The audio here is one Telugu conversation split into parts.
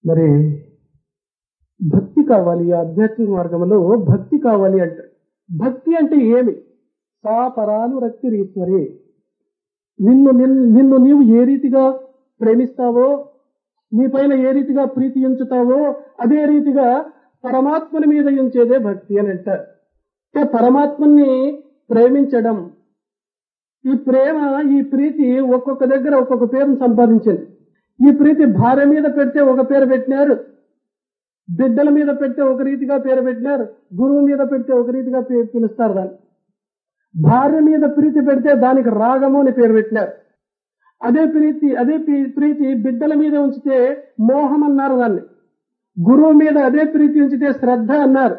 మరి భక్తి కావాలి ఈ ఆధ్యాత్మిక మార్గంలో భక్తి కావాలి అంట భక్తి అంటే ఏమి సా పరానురక్తి రీశ్వరి నిన్ను నిన్- నిన్ను నీవు ఏ రీతిగా ప్రేమిస్తావో నీ పైన ఏ రీతిగా ప్రీతి ఎంచుతావో అదే రీతిగా పరమాత్మని మీద ఎంచేదే భక్తి అని అంటారు అంటే పరమాత్మని ప్రేమించడం ఈ ప్రేమ ఈ ప్రీతి ఒక్కొక్క దగ్గర ఒక్కొక్క పేరును సంపాదించింది ఈ ప్రీతి భార్య మీద పెడితే ఒక పేరు పెట్టినారు బిడ్డల మీద పెడితే ఒక రీతిగా పేరు పెట్టినారు గురువు మీద పెడితే ఒక రీతిగా పే- పిలుస్తారు దాన్ని భార్య మీద ప్రీతి పెడితే దానికి రాగము అని పేరు పెట్టినారు అదే ప్రీతి అదే పీ- ప్రీతి బిడ్డల మీద ఉంచితే మోహం అన్నారు దాన్ని గురువు మీద అదే ప్రీతి ఉంచితే శ్రద్ధ అన్నారు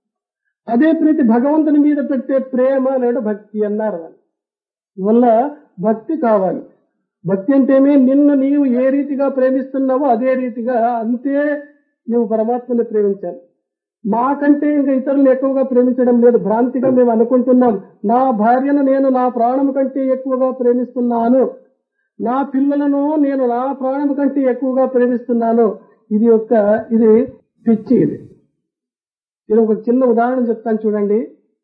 అదే ప్రీతి భగవంతుని మీద పెట్టే ప్రేమ లేదా భక్తి అన్నారు దాన్ని వల్ల భక్తి కావాలి భక్తి అంటేనే నిన్ను నీవు ఏ రీతిగా ప్రేమిస్తున్నావో అదే రీతిగా అంతే నువ్వు పరమాత్మని ప్రేమించాలి మాకంటే ఇంకా ఇతరులు ఎక్కువగా ప్రేమించడం లేదు భ్రాంతిగా మేము అనుకుంటున్నాం నా భార్యను నేను నా ప్రాణం కంటే ఎక్కువగా ప్రేమిస్తున్నాను నా పిల్లలను నేను నా ప్రాణం కంటే ఎక్కువగా ప్రేమిస్తున్నాను ఇది ఒక ఇది పిచ్చి ఇది నేను ఒక చిన్న ఉదాహరణ చెప్తాను చూడండి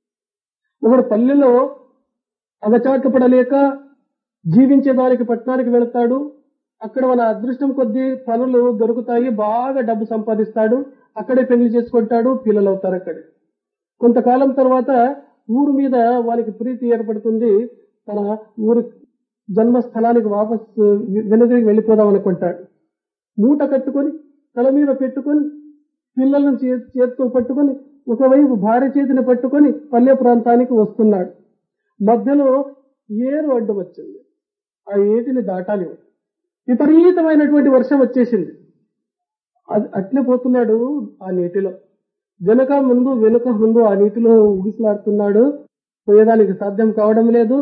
ఒకడు పల్లెలో అగచాట్లు పడలేక జీవించేదానికి పట్టణానికి వెళతాడు అక్కడ మన అదృష్టం కొద్దీ పనులు దొరుకుతాయి బాగా డబ్బు సంపాదిస్తాడు అక్కడే పెళ్లి చేసుకుంటాడు పిల్లలు అవుతారు అక్కడే కొంతకాలం తర్వాత ఊరు మీద వారికి ప్రీతి ఏర్పడుతుంది తన ఊరి జన్మస్థలానికి వాపస్ వెనుదిరిగి వెళ్ళిపోదాం అనుకుంటాడు మూట కట్టుకొని తల మీద పెట్టుకొని పిల్లలను చే- చేత్తో పట్టుకొని ఒకవైపు భార్య చేతిని పట్టుకొని పల్లె ప్రాంతానికి వస్తున్నాడు మధ్యలో ఏరు అడ్డం వచ్చింది ఆ ఏటిని దాటాలి విపరీతమైనటువంటి వర్షం వచ్చేసింది అది అట్లే పోతున్నాడు ఆ నీటిలో వెనుక ముందు వెనుక ముందు ఆ నీటిలో ఉగిసలాడుతున్నాడు పోయేదానికి సాధ్యం కావడం లేదు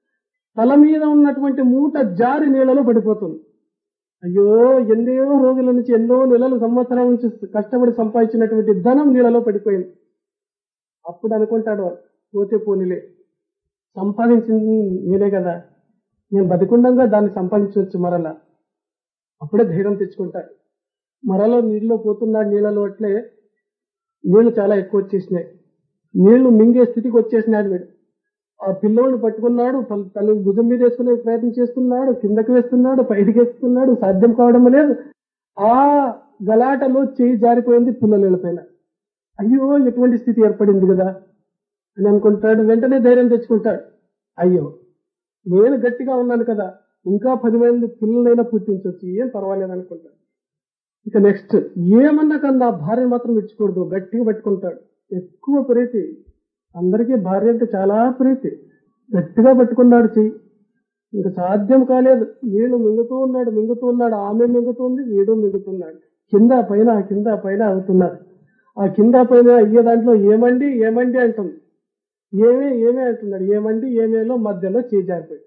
తల మీద ఉన్నటువంటి మూట జారి నీళ్ళలో పడిపోతుంది అయ్యో ఎన్నో రోజుల నుంచి ఎన్నో నెలలు సంవత్సరాల నుంచి కష్టపడి సంపాదించినటువంటి ధనం నీళ్ళలో పడిపోయింది అప్పుడు అనుకుంటాడు వాడు, పోతే పోనీలే సంపాదించింది నేనే కదా నేను బతికుండంగా దాన్ని సంపాదించవచ్చు మరలా అప్పుడే ధైర్యం తెచ్చుకుంటాడు మరలో నీళ్ళలో పోతున్నాడు నీళ్ళలో అట్లే నీళ్లు చాలా ఎక్కువ వచ్చేసినాయి నీళ్లు మింగే స్థితికి వచ్చేసినాడు వీడు ఆ పిల్లోడిని పట్టుకున్నాడు పల్- తల భుజం మీద వేసుకునే ప్రయత్నం చేస్తున్నాడు కిందకి వేస్తున్నాడు పైకి వేస్తున్నాడు సాధ్యం కావడం లేదు ఆ గలాటలో చేయి జారిపోయింది పిల్లల పైన అయ్యో ఎటువంటి స్థితి ఏర్పడింది కదా అని అనుకుంటాడు వెంటనే ధైర్యం తెచ్చుకుంటాడు అయ్యో నేను గట్టిగా ఉన్నాను కదా ఇంకా పది మంది పిల్లలైనా పుట్టించవచ్చు ఏం పర్వాలేదు అనుకుంటాడు ఇక నెక్స్ట్ ఏమన్నా కన్నా భార్య మాత్రం విడిచకూడదు గట్టిగా పట్టుకుంటాడు ఎక్కువ ప్రీతి అందరికీ భార్య అంటే చాలా ప్రీతి గట్టిగా పట్టుకున్నాడు చెయ్యి ఇంకా సాధ్యం కాలేదు వీడు మింగుతూ ఉన్నాడు మింగుతూ ఉన్నాడు ఆమె మింగుతుంది వీడు మింగుతున్నాడు కింద పైన కింద పైన అవుతున్నారు ఆ కింద పైన అయ్యే దాంట్లో ఏమండి ఏమండి అంటుంది ఏమే ఏమే అంటున్నాడు ఏమండి ఏమేలో మధ్యలో చేజారిపోయి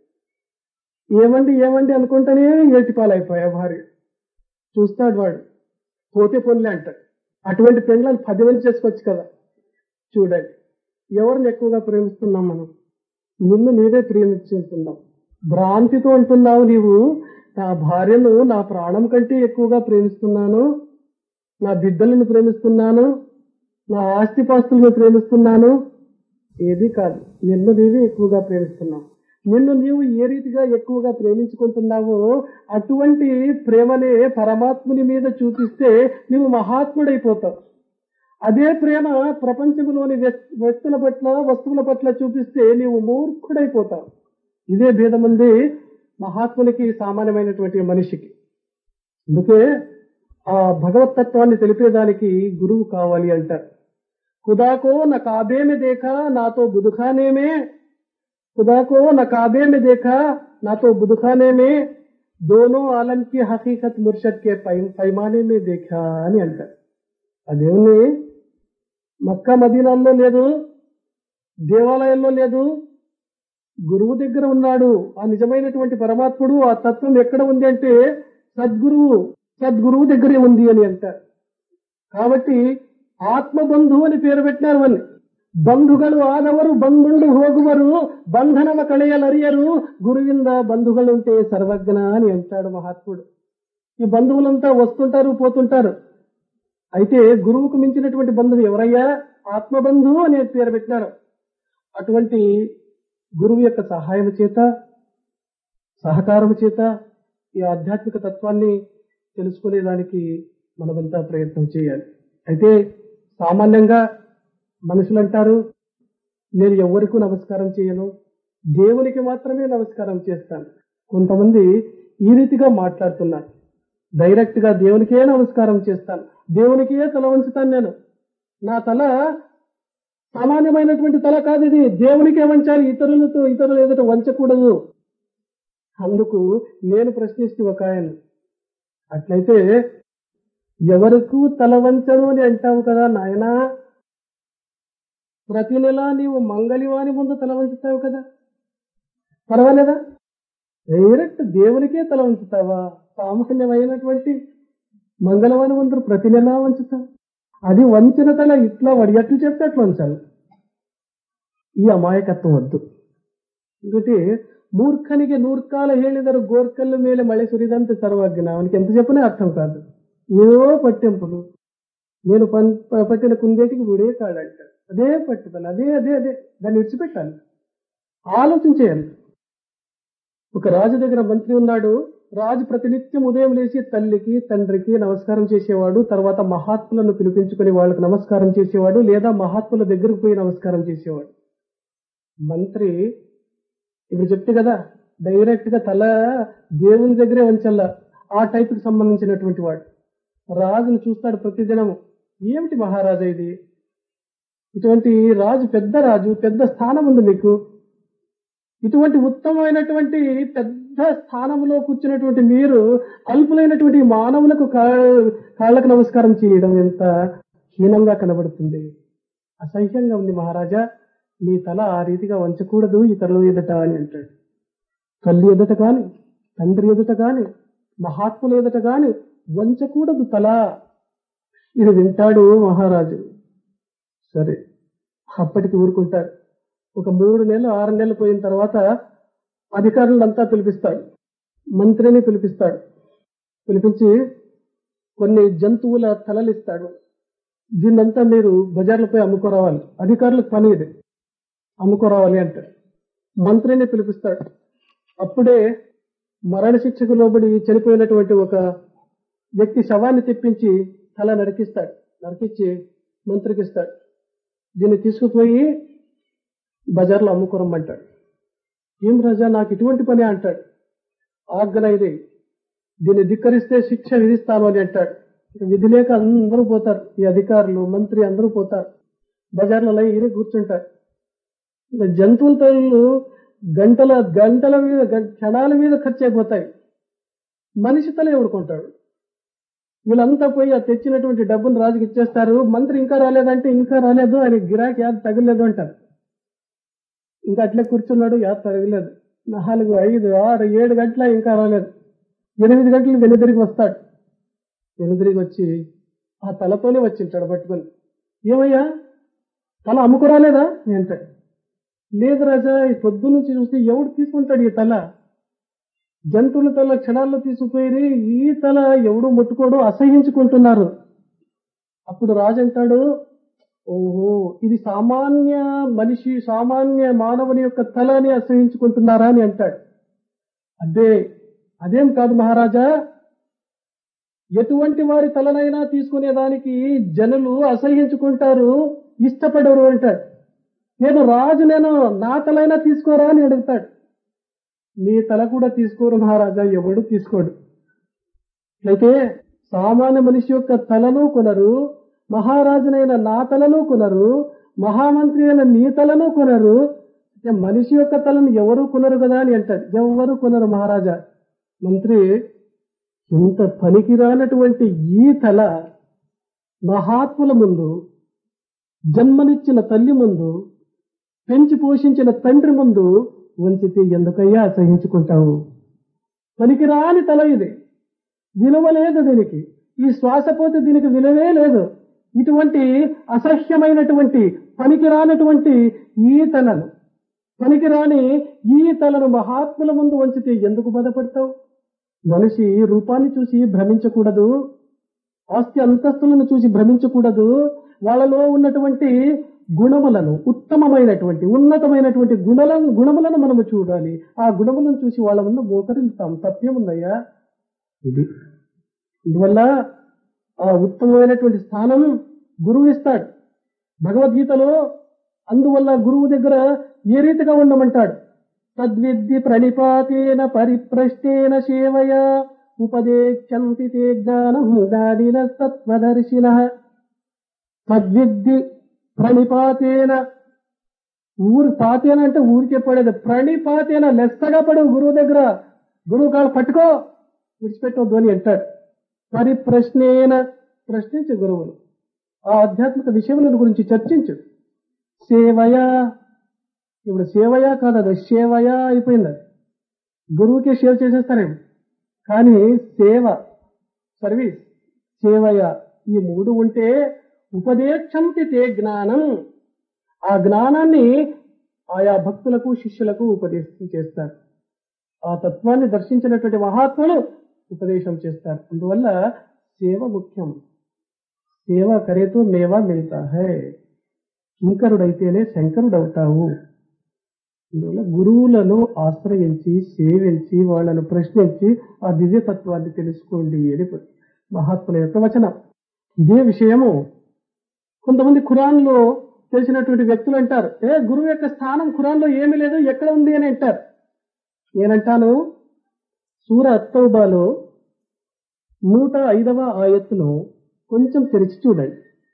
ఏమండి ఏమండి అనుకుంటేనే ఏటిపాలైపోయా భార్య చూస్తాడు వాడు పోతే పొన్లే అంటాడు అటువంటి పెండ్లను పది మంది చేసుకోవచ్చు కదా చూడండి ఎవరిని ఎక్కువగా ప్రేమిస్తున్నాం మనం నిన్ను నీవే ప్రేమించుకుంటున్నాం భ్రాంతితో అంటున్నావు నీవు నా భార్యను నా ప్రాణం కంటే ఎక్కువగా ప్రేమిస్తున్నాను నా బిడ్డలను ప్రేమిస్తున్నాను నా ఆస్తిపాస్తులను ప్రేమిస్తున్నాను ఏది కాదు నిన్ను నీవే ఎక్కువగా ప్రేమిస్తున్నావు నిన్ను నీవు ఏ రీతిగా ఎక్కువగా ప్రేమించుకుంటున్నావో అటువంటి ప్రేమనే పరమాత్ముని మీద చూపిస్తే నువ్వు మహాత్ముడైపోతావు అదే ప్రేమ ప్రపంచంలోని వ్యక్- వ్యక్తుల పట్ల వస్తువుల పట్ల చూపిస్తే నీవు మూర్ఖుడైపోతావు ఇదే భేదం ఉంది మహాత్మునికి సామాన్యమైనటువంటి మనిషికి అందుకే ఆ భగవతత్వాన్ని తెలిపేదానికి గురువు కావాలి అంటారు ఖుదాకో నా కాబే మే దేఖా నాతో బుదుఖానే మే ఖుదాకో నా కాబే మే దేఖా నాతో బుదుఖానే మే దోనో ఆలం కి హకీకత్ ముర్షద్ కే పై- పైమానే మే దేఖా అని అంటారు అదేమి మక్కా మదీనాల్లో లేదు దేవాలయంలో లేదు గురువు దగ్గర ఉన్నాడు ఆ నిజమైనటువంటి పరమాత్ముడు ఆ తత్వం ఎక్కడ ఉంది అంటే సద్గురువు సద్గురువు దగ్గరే ఉంది అని అంటారు కాబట్టి ಆತ್ಮಬಂಧು అని పేరు పెట్టినారు అని ಬಂಧುಗಳು ಆದವರು ಬಂದುಂಡು ಹೋಗುವರು ಬಂಧನವ ಕಳೆಯಲರಿಯರು ಗುರುವಿಂದ ಬಂಧುಗಳುಂಟೆ ಸರ್ವಜ್ಞ అని అంటాడు మహాత్ముడు ఈ బంధువులంతా వస్తుంటారు పోతుంటారు అయితే గురువుకు మించినటువంటి బంధువు ఎవరయ్యా ఆత్మబంధువు అనే పేరు పెట్టినారు అటువంటి గురువు యొక్క సహాయం చేత సహకారం చేత ఈ ఆధ్యాత్మిక తత్వాన్ని తెలుసుకునేదానికి మనమంతా ప్రయత్నం చేయాలి అయితే సామాన్యంగా మనుషులు అంటారు నేను ఎవరికూ నమస్కారం చేయను దేవునికి మాత్రమే నమస్కారం చేస్తాను కొంతమంది ఈ రీతిగా మాట్లాడుతున్నారు డైరెక్ట్ గా దేవునికే నమస్కారం చేస్తాను దేవునికే తల వంచుతాను నేను నా తల సామాన్యమైనటువంటి తల కాదు ఇది దేవునికే వంచాలి ఇతరులతో ఇతరులు ఎదుట వంచకూడదు అందుకు నేను ప్రశ్నిస్తూ ఒక ఆయన అట్లయితే ఎవరికూ తల వంచను అని అంటావు కదా నాయనా ప్రతి నెల నీవు మంగళవాని ముందు తల వంచుతావు కదా పర్వాలేదా డైరెక్ట్ దేవునికే తల వంచుతావా సామాన్యమైనటువంటి మంగళవాని ముందు ప్రతి నెల వంచుతావు అది వంచిన తల ఇట్లా వడిగట్లు చెప్తే అట్లా వంచాలి ఈ అమాయకత్వం వద్దు ఇంకోటి మూర్ఖనికి నూర్కాల ಹೇಳಿದರು గోర్కల్ల ಮೇಲೆ మಳೆ సురిదంత సర్వజ్ఞ అవనికి ఎంత చెప్పినా అర్థం కాదు ఏదో పట్టింపులు నేను పన్- ప- పట్టిన కుందేటికి గుడే కాడంట అదే పట్టుదల అదే అదే అదే దాన్ని విడిచిపెట్టాలి ఆలోచించేయాలి ఒక రాజు దగ్గర మంత్రి ఉన్నాడు రాజు ప్రతినిత్యం ఉదయం లేచి తల్లికి తండ్రికి నమస్కారం చేసేవాడు తర్వాత మహాత్ములను పిలిపించుకుని వాళ్ళకి నమస్కారం చేసేవాడు లేదా మహాత్ముల దగ్గరకు పోయి నమస్కారం చేసేవాడు మంత్రి ఇప్పుడు చెప్తే కదా డైరెక్ట్ గా తల దేవుని దగ్గరే వంచల్లా ఆ టైప్ కి సంబంధించినటువంటి వాడు రాజును చూస్తాడు ప్రతిదినము ఏమిటి మహారాజా ఇది ఇటువంటి రాజు పెద్ద రాజు పెద్ద స్థానం ఉంది మీకు ఇటువంటి ఉత్తమమైనటువంటి పెద్ద స్థానంలో కూర్చున్నటువంటి మీరు అల్పులైనటువంటి మానవులకు కా- కాళ్ళకు నమస్కారం చేయడం ఎంత హీనంగా కనబడుతుంది అసహ్యంగా ఉంది మహారాజా మీ తల ఆ రీతిగా వంచకూడదు ఇతరుల ఎదుట అని అంటాడు తల్లి ఎదుట కాని తండ్రి ఎదుట కాని మహాత్ముల ఎదుట కాని వంచకూడదు తల ఇది వింటాడు మహారాజు సరే అప్పటికి ఊరుకుంటాడు ఒక మూడు నెలలు ఆరు నెలలు పోయిన తర్వాత అధికారులంతా పిలిపిస్తాడు మంత్రిని పిలిపిస్తాడు పిలిపించి కొన్ని జంతువుల తలలు ఇస్తాడు దీన్నంతా మీరు బజార్లపై అమ్ముకోరావాలి అధికారులకు పని ఇది అమ్ముకోరావాలి అంటాడు మంత్రిని పిలిపిస్తాడు అప్పుడే మరణ శిక్షకు లోబడి చనిపోయినటువంటి ఒక వ్యక్తి శవాన్ని తెప్పించి తల నరికిస్తాడు నరికించి మంత్రికి ఇస్తాడు దీన్ని తీసుకుపోయి బజార్లో అమ్ముకోరమ్మంటాడు ఏం రాజా నాకు ఇటువంటి పని అంటాడు ఆజ్ఞ ఇది దీన్ని ధిక్కరిస్తే శిక్ష విధిస్తాను అని అంటాడు ఇక విధి లేక అందరూ పోతారు ఈ అధికారులు మంత్రి అందరూ పోతారు బజార్లలో ఈయన కూర్చుంటారు ఇక జంతువుల తల్లు గంటల గంటల మీద గం- క్షణాల మీద ఖర్చు అయిపోతాయి మనిషి తల ఎవడుకుంటాడు వీళ్ళంతా పోయి ఆ తెచ్చినటువంటి డబ్బును రాజుకి ఇచ్చేస్తారు మంత్రి ఇంకా రాలేదంటే ఇంకా రాలేదు ఆయన గిరాకీ యాద తగలేదు అంటారు ఇంకా అట్లే కూర్చున్నాడు యాద తగలేదు నాలుగు ఐదు ఆరు ఏడు గంటల ఇంకా రాలేదు ఎనిమిది గంటలు వెనుదిరిగి వస్తాడు వెనుదిరిగి వచ్చి ఆ తలతోనే వచ్చింటాడు పట్టుకొని ఏమయ్యా తల అమ్ముకురాలేదా అని అంటాడు లేదు రాజా ఈ పొద్దు నుంచి చూస్తే ఎవడు తీసుకుంటాడు ఈ తల జంతువుల తల క్షణాల్లో తీసుకుపోయి ఈ తల ఎవడు ముట్టుకోడు అసహించుకుంటున్నారు అప్పుడు రాజు అంటాడు ఓహో ఇది సామాన్య మనిషి సామాన్య మానవుని యొక్క తలని అసహించుకుంటున్నారా అని అంటాడు అదే అదేం కాదు మహారాజా ఎటువంటి వారి తలనైనా తీసుకునేదానికి జనులు అసహించుకుంటారు ఇష్టపడరు అంటాడు నేను రాజు నేను నా తలైనా తీసుకోరా అని అడుగుతాడు నీ తల కూడా తీసుకోరు మహారాజా ఎవడు తీసుకోడు అయితే సామాన్య మనిషి యొక్క తలను కొనరు మహారాజునైన నా తలను కొనరు మహామంత్రి అయిన నీ తలను కొనరు అంటే మనిషి యొక్క తలను ఎవరు కొనరు కదా అని అంటాడు ఎవరు కొనరు మహారాజా మంత్రి ఇంత పనికిరానటువంటి ఈ తల మహాత్ముల ముందు జన్మనిచ్చిన తల్లి ముందు పెంచి పోషించిన తండ్రి ముందు వంచితే ఎందుకయ్యా అసహించుకుంటావు పనికిరాని తల ఇది విలువ లేదు దీనికి ఈ శ్వాస పోతే దీనికి విలువే లేదు ఇటువంటి అసహ్యమైనటువంటి పనికిరానటువంటి ఈ తలను పనికిరాని ఈ తలను మహాత్ముల ముందు వంచితే ఎందుకు బాధపడతావు మనిషి రూపాన్ని చూసి భ్రమించకూడదు ఆస్తి అంతస్తులను చూసి భ్రమించకూడదు వాళ్ళలో ఉన్నటువంటి గుణములను ఉత్తమమైనటువంటి ఉన్నతమైనటువంటి గుణలను గుణములను మనము చూడాలి ఆ గుణములను చూసి వాళ్ళ ముందు మోకరిస్తాం సత్యం ఉందయ్యా ఇది అందువల్ల ఆ ఉత్తమమైనటువంటి స్థానం గురువు ఇస్తాడు భగవద్గీతలో అందువల్ల గురువు దగ్గర ఏ రీతిగా ఉండమంటాడు తద్విద్ది ప్రణిపాతేన పరిప్రష్టేన సేవయ ఉపదేశంతి తే జ్ఞానం గాడిన తత్వదర్శిన తద్విద్ది ప్రణిపాతేన ఊరు పాతేన అంటే ఊరికే పడేది ప్రణిపాతేన లెస్సగా పడు గురువు దగ్గర గురువు కాళ్ళు పట్టుకో విడిచిపెట్టవద్దు అని అంటాడు పరిప్రశ్నేన ప్రశ్నించు గురువులు ఆ ఆధ్యాత్మిక విషయముల గురించి చర్చించు సేవయా ఇప్పుడు సేవయా కాదు అది సేవయా అయిపోయింది అది గురువుకే సేవ చేసేస్తారేమో కానీ సేవ సర్వీస్ సేవయ ఈ మూడు ఉంటే ఉపదేశంతి తే జ్ఞానం ఆ జ్ఞానాన్ని ఆయా భక్తులకు శిష్యులకు ఉపదేశం చేస్తారు ఆ తత్వాన్ని దర్శించినటువంటి మహాత్ములు ఉపదేశం చేస్తారు అందువల్ల సేవ ముఖ్యం సేవ కరేతో మేవా మిగతా హై కింకరుడైతేనే శంకరుడవుతావు అందువల్ల గురువులను ఆశ్రయించి సేవించి వాళ్ళను ప్రశ్నించి ఆ దివ్యతత్వాన్ని తెలుసుకోండి అని మహాత్ముల యొక్క వచనం ఇదే విషయము కొంతమంది ఖురాన్లో తెలిసినటువంటి వ్యక్తులు అంటారు ఏ గురువు యొక్క స్థానం ఖురాన్లో ఏమీ లేదు ఎక్కడ ఉంది అని అంటారు నేనంటాను సూర అత్తౌబాలో నూట ఐదవ ఆయత్తును కొంచెం తెరిచి చూడండి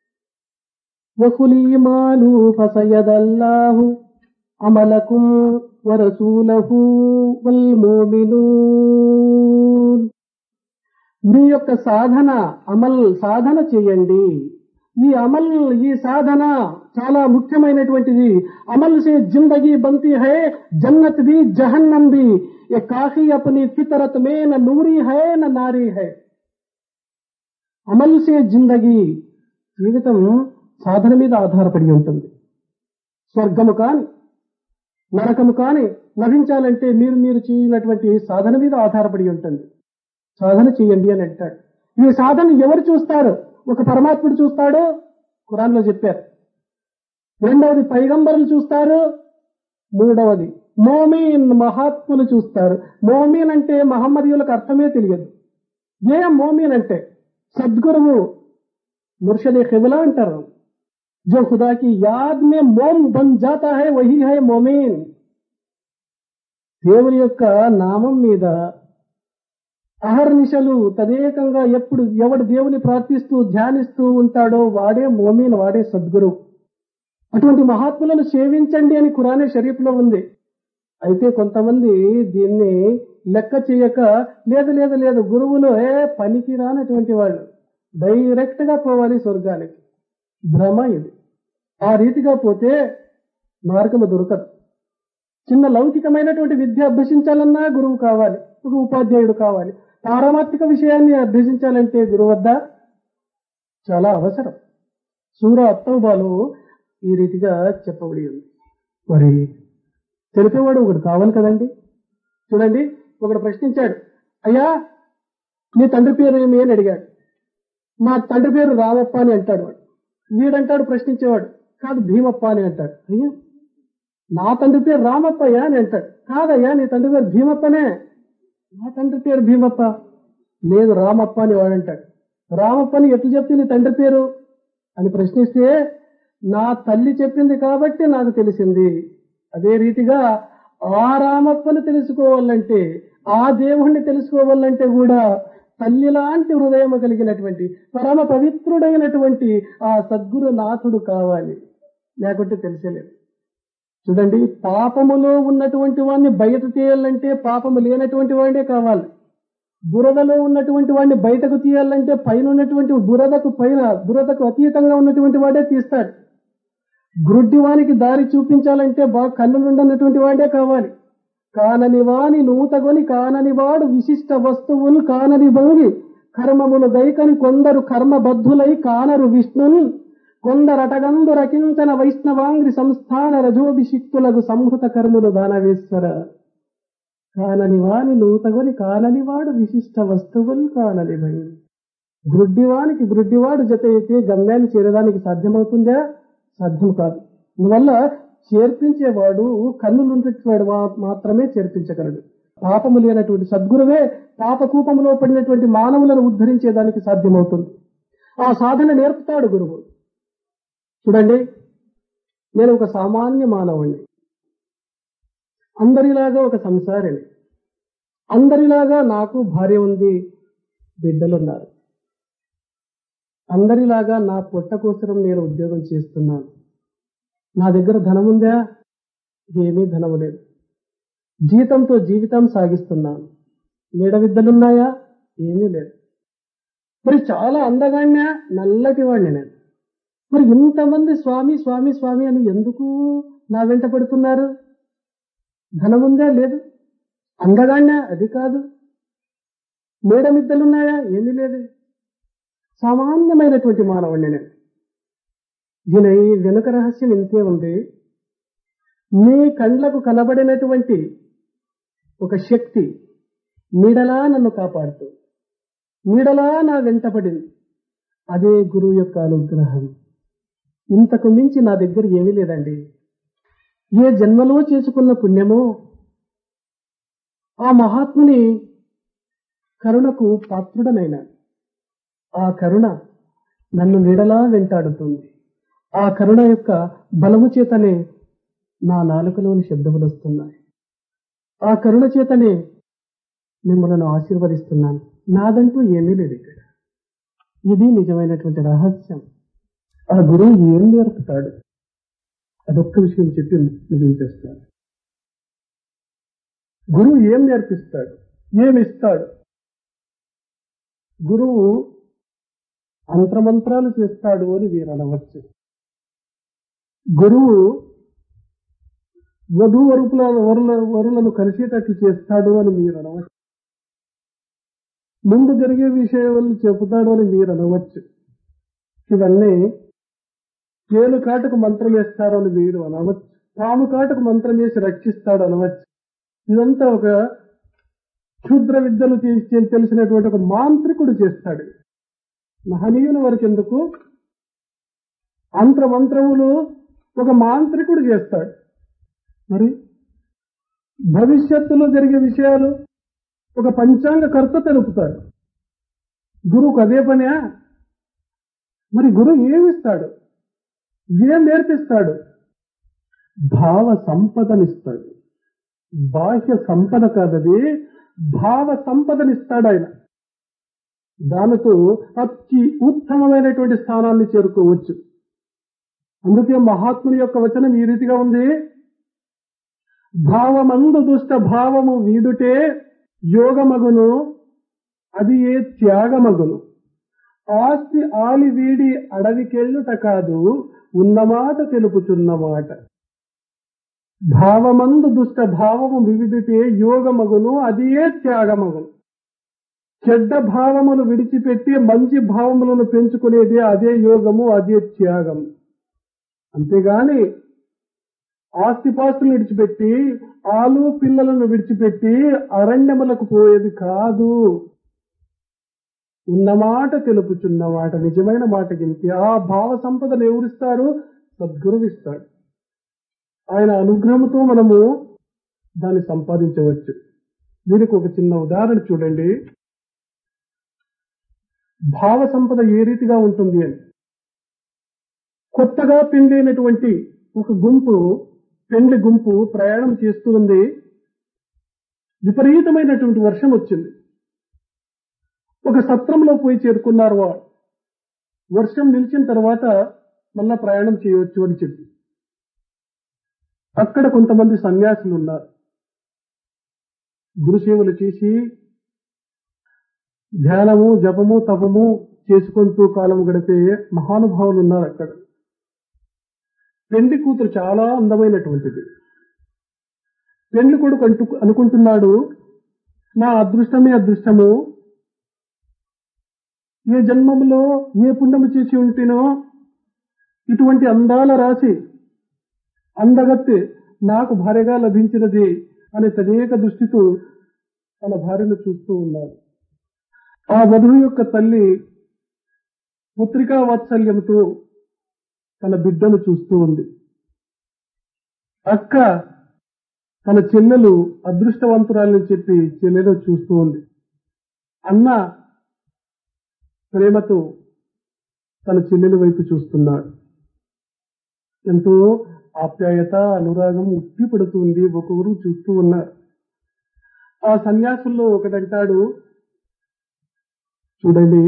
వకులీమాను ఫసయదల్లాహు అమలకుం వరసూలహు వల్ మోమినూన్ మీ యొక్క సాధన అమల్ సాధన చేయండి ఈ అమల్ ఈ సాధన చాలా ముఖ్యమైనటువంటిది అమల్ సే జిందగీ బంతి హై జన్నత్ भी जहन्नम भी ये काफी अपनी फितरत में न नूरी है न नारी है అమల్ సే జిందగీ జీవితం సాధన మీద ఆధారపడి ఉంటుంది స్వర్గము కాని నరకము కాని లభించాలంటే మీరు మీరు చేయనటువంటి సాధన మీద ఆధారపడి ఉంటుంది సాధన చేయండి అని అంటాడు ఈ సాధన ఎవరు చూస్తారు ఒక పరమాత్ముడు చూస్తాడు ఖురాన్లో చెప్పారు రెండవది పైగంబరులు చూస్తారు మూడవది మోమీన్ మహాత్ములు చూస్తారు మోమీన్ అంటే మహమ్మదీయులకు అర్థమే తెలియదు ఏ మోమీన్ అంటే సద్గురువు ముర్షదే ఖిబలా అంటారు जो खुदा की याद में मोम बन जाता है वही है मोमीन దేవుని యొక్క నామం మీద అహర్నిశలు తదేకంగా ఎప్పుడు ఎవడు దేవుని ప్రార్థిస్తూ ధ్యానిస్తూ ఉంటాడో వాడే మోమీన్ వాడే సద్గురు అటువంటి మహాత్ములను సేవించండి అని ఖురానే షరీఫ్ లో ఉంది అయితే కొంతమంది దీన్ని లెక్క చేయక లేదు లేదు లేదు గురువులు ఏ పనికి రానటువంటి వాళ్ళు డైరెక్ట్ గా పోవాలి స్వర్గానికి భ్రమ ఇది ఆ రీతిగా పోతే మార్గము దొరకదు చిన్న లౌకికమైనటువంటి విద్య అభ్యసించాలన్నా గురువు కావాలి ఒక ఉపాధ్యాయుడు కావాలి పారమార్థిక విషయాన్ని అభ్యసించాలంటే గురువు వద్ద చాలా అవసరం సూర అత్తౌబాలో ఈ రీతిగా చెప్పబడి ఉంది మరి తెలిపేవాడు ఒకడు కావాలి కదండి చూడండి ఒకడు ప్రశ్నించాడు అయ్యా నీ తండ్రి పేరు ఏమి అని అడిగాడు మా తండ్రి పేరు రామప్ప అని అంటాడు వాడు వీడంటాడు ప్రశ్నించేవాడు కాదు భీమప్ప అని అంటాడు అయ్యా నా తండ్రి పేరు రామప్పయ్య అని అంటాడు కాదయ్యా నీ తండ్రి పేరు భీమప్పనే నా తండ్రి పేరు భీమప్ప లేదు రామప్ప అని వాడు అంటాడు రామప్పని ఎట్లు చెప్తే నీ తండ్రి పేరు అని ప్రశ్నిస్తే నా తల్లి చెప్పింది కాబట్టి నాకు తెలిసింది అదే రీతిగా ఆ రామప్పని తెలుసుకోవాలంటే ఆ దేవుణ్ణి తెలుసుకోవాలంటే కూడా తల్లి లాంటి హృదయం కలిగినటువంటి పరమ పవిత్రుడైనటువంటి ఆ సద్గురు నాథుడు కావాలి లేకుంటే తెలిసేలేదు చూడండి పాపములో ఉన్నటువంటి వాడిని బయట తీయాలంటే పాపము లేనటువంటి వాడే కావాలి బురదలో ఉన్నటువంటి వాడిని బయటకు తీయాలంటే పైన ఉన్నటువంటి బురదకు పైన బురదకు అతీతంగా ఉన్నటువంటి వాడే తీస్తాడు గ్రుడ్డి వానికి దారి చూపించాలంటే బాగా కన్నులుండనటువంటి వాడే కావాలి కానని వాని నూతగొని కానని వాడు విశిష్ట వస్తువులు కానని భంగి కర్మములు గైకని కొందరు కర్మబద్ధులై కానరు విష్ణుని కొందరటగందు రకించన వైష్ణవాంగ్రి సంస్థాన రజోభిషిక్తులకు సంహృత కర్ములు దానవేశ్వర కానని వాని నూతగొని కానని వాడు విశిష్ట వస్తువులు కానని భయ గ్రుడ్డివానికి గ్రుడ్డివాడు జత అయితే గమ్యాన్ని చేరడానికి సాధ్యమవుతుందా సాధ్యం కాదు అందువల్ల చేర్పించేవాడు కన్నులుంటేవాడు మాత్రమే చేర్పించగలడు పాపము లేనటువంటి సద్గురువే పాపకూపములో పడినటువంటి మానవులను ఉద్ధరించేదానికి సాధ్యమవుతుంది ఆ సాధన నేర్పుతాడు గురువు చూడండి నేను ఒక సామాన్య మానవుణ్ణి అందరిలాగా ఒక సంసారిని అందరిలాగా నాకు భార్య ఉంది బిడ్డలున్నారు అందరిలాగా నా పొట్ట కోసం నేను ఉద్యోగం చేస్తున్నాను నా దగ్గర ధనం ఉందా ఏమీ ధనము లేదు జీతంతో జీవితం సాగిస్తున్నాను నీడ విద్యలున్నాయా ఏమీ లేదు మరి చాలా అందగాడినా నల్లటి వాడిని నేను మరి ఇంతమంది స్వామి స్వామి స్వామి అని ఎందుకు నా వెంట పడుతున్నారు ధనముందా లేదు అందగాడినా అది కాదు మేడ మిద్దలున్నాయా ఏమీ లేదు సామాన్యమైనటువంటి మానవుణ్ణి నేను దీని వెనుక రహస్యం ఇంతే ఉంది మీ కండ్లకు కనబడినటువంటి ఒక శక్తి నీడలా నన్ను కాపాడుతూ నీడలా నా వెంటపడింది అదే గురువు యొక్క అనుగ్రహం ఇంతకు మించి నా దగ్గర ఏమీ లేదండి ఏ జన్మలో చేసుకున్న పుణ్యమో ఆ మహాత్ముని కరుణకు పాత్రుడనైనా ఆ కరుణ నన్ను నీడలా వెంటాడుతుంది ఆ కరుణ యొక్క బలము చేతనే నా నాలుకలోని శబ్దములు వస్తున్నాయి ఆ కరుణ చేతనే మిమ్మల్ని ఆశీర్వదిస్తున్నాను నాదంటూ ఏమీ లేదు ఇక్కడ ఇది నిజమైనటువంటి రహస్యం ఆ గురువు ఏం నేర్పుతాడు అదొక్క విషయం చెప్పి ముగించేస్తాడు గురువు ఏం నేర్పిస్తాడు ఏమి ఇస్తాడు గురువు అంత్రమంత్రాలు చేస్తాడు అని వీరు అనవచ్చు గురువు వధు వరుపుల వరుల వరులను కలిసేటట్లు చేస్తాడు అని మీరు అనవచ్చు ముందు జరిగే విషయాలు చెబుతాడు అని మీరు అనవచ్చు ఇవన్నీ చేను కాటుకు మంత్రం వేస్తారు అని మీరు అనవచ్చు పాము కాటుకు మంత్రం వేసి రక్షిస్తాడు అనవచ్చు ఇదంతా ఒక క్షుద్ర విద్యలు తీసి తెలిసినటువంటి ఒక మాంత్రికుడు చేస్తాడు మహనీయుల వరకు ఎందుకు అంత్ర మంత్రములు ఒక మాంత్రికుడు చేస్తాడు మరి భవిష్యత్తులో జరిగే విషయాలు ఒక పంచాంగకర్త తెలుపుతాడు గురువుకు అదే పనే మరి గురువు ఏమిస్తాడు ఏం నేర్పిస్తాడు భావ సంపదనిస్తాడు బాహ్య సంపద కాదది భావ సంపదనిస్తాడు ఆయన దానితో అతి ఉత్తమమైనటువంటి స్థానాన్ని చేరుకోవచ్చు అందుకే మహాత్ముని యొక్క వచనం ఈ రీతిగా ఉంది భావమందు దుష్ట భావము వీడుటే యోగమగును అది ఏ త్యాగమగును ఆస్తి ఆలి వీడి అడవికెళ్ళుట కాదు ఉన్నమాట తెలుపుచున్నమాట భావమందు దుష్ట భావము వివిడితే యోగమగును అది ఏ త్యాగమగును చెడ్డ భావములు విడిచిపెట్టి మంచి భావములను పెంచుకునేదే అదే యోగము అదే త్యాగం అంతేగాని ఆస్తిపాస్తులు విడిచిపెట్టి ఆలు పిల్లలను విడిచిపెట్టి అరణ్యములకు పోయేది కాదు ఉన్నమాట తెలుపుచున్న మాట నిజమైన మాట గిలికి ఆ భావ సంపదను ఎవరిస్తారు సద్గురువు ఇస్తాడు ఆయన అనుగ్రహంతో మనము దాన్ని సంపాదించవచ్చు దీనికి ఒక చిన్న ఉదాహరణ చూడండి భావ సంపద ఏ రీతిగా ఉంటుంది అని కొత్తగా పెండ్లైనటువంటి ఒక గుంపు పెండ్లి గుంపు ప్రయాణం చేస్తూ ఉంది విపరీతమైనటువంటి వర్షం వచ్చింది ఒక సత్రంలో పోయి చేరుకున్నారు వాడు వర్షం నిలిచిన తర్వాత మళ్ళా ప్రయాణం చేయవచ్చు అని చెప్పి అక్కడ కొంతమంది సన్యాసులు ఉన్నారు గురుసేవలు చేసి ధ్యానము జపము తపము చేసుకుంటూ కాలం గడిపే మహానుభావులు ఉన్నారు అక్కడ పెండ్లి కూతురు చాలా అందమైనటువంటిది పెండ్లి కొడుకు అంటూ అనుకుంటున్నాడు నా అదృష్టమే అదృష్టము ఏ జన్మములో ఏ పుణ్యము చేసి ఉంటేనో ఇటువంటి అందాల రాసి అందగత్తి నాకు భార్యగా లభించినది అనే తదేక దృష్టితో తన భార్యను చూస్తూ ఉన్నాడు ఆ వధువు యొక్క తల్లి పుత్రికా వాత్సల్యంతో తన బిడ్డను చూస్తూ ఉంది అక్క తన చెల్లెలు అదృష్టవంతురాలని చెప్పి చెల్లెలు చూస్తూ ఉంది అన్న ప్రేమతో తన చెల్లెలి వైపు చూస్తున్నాడు ఎంతో ఆప్యాయత అనురాగం ఉట్టి పడుతుంది ఒక్కొక్కరు చూస్తూ ఉన్నారు ఆ సన్యాసుల్లో ఒకడంటాడు చూడండి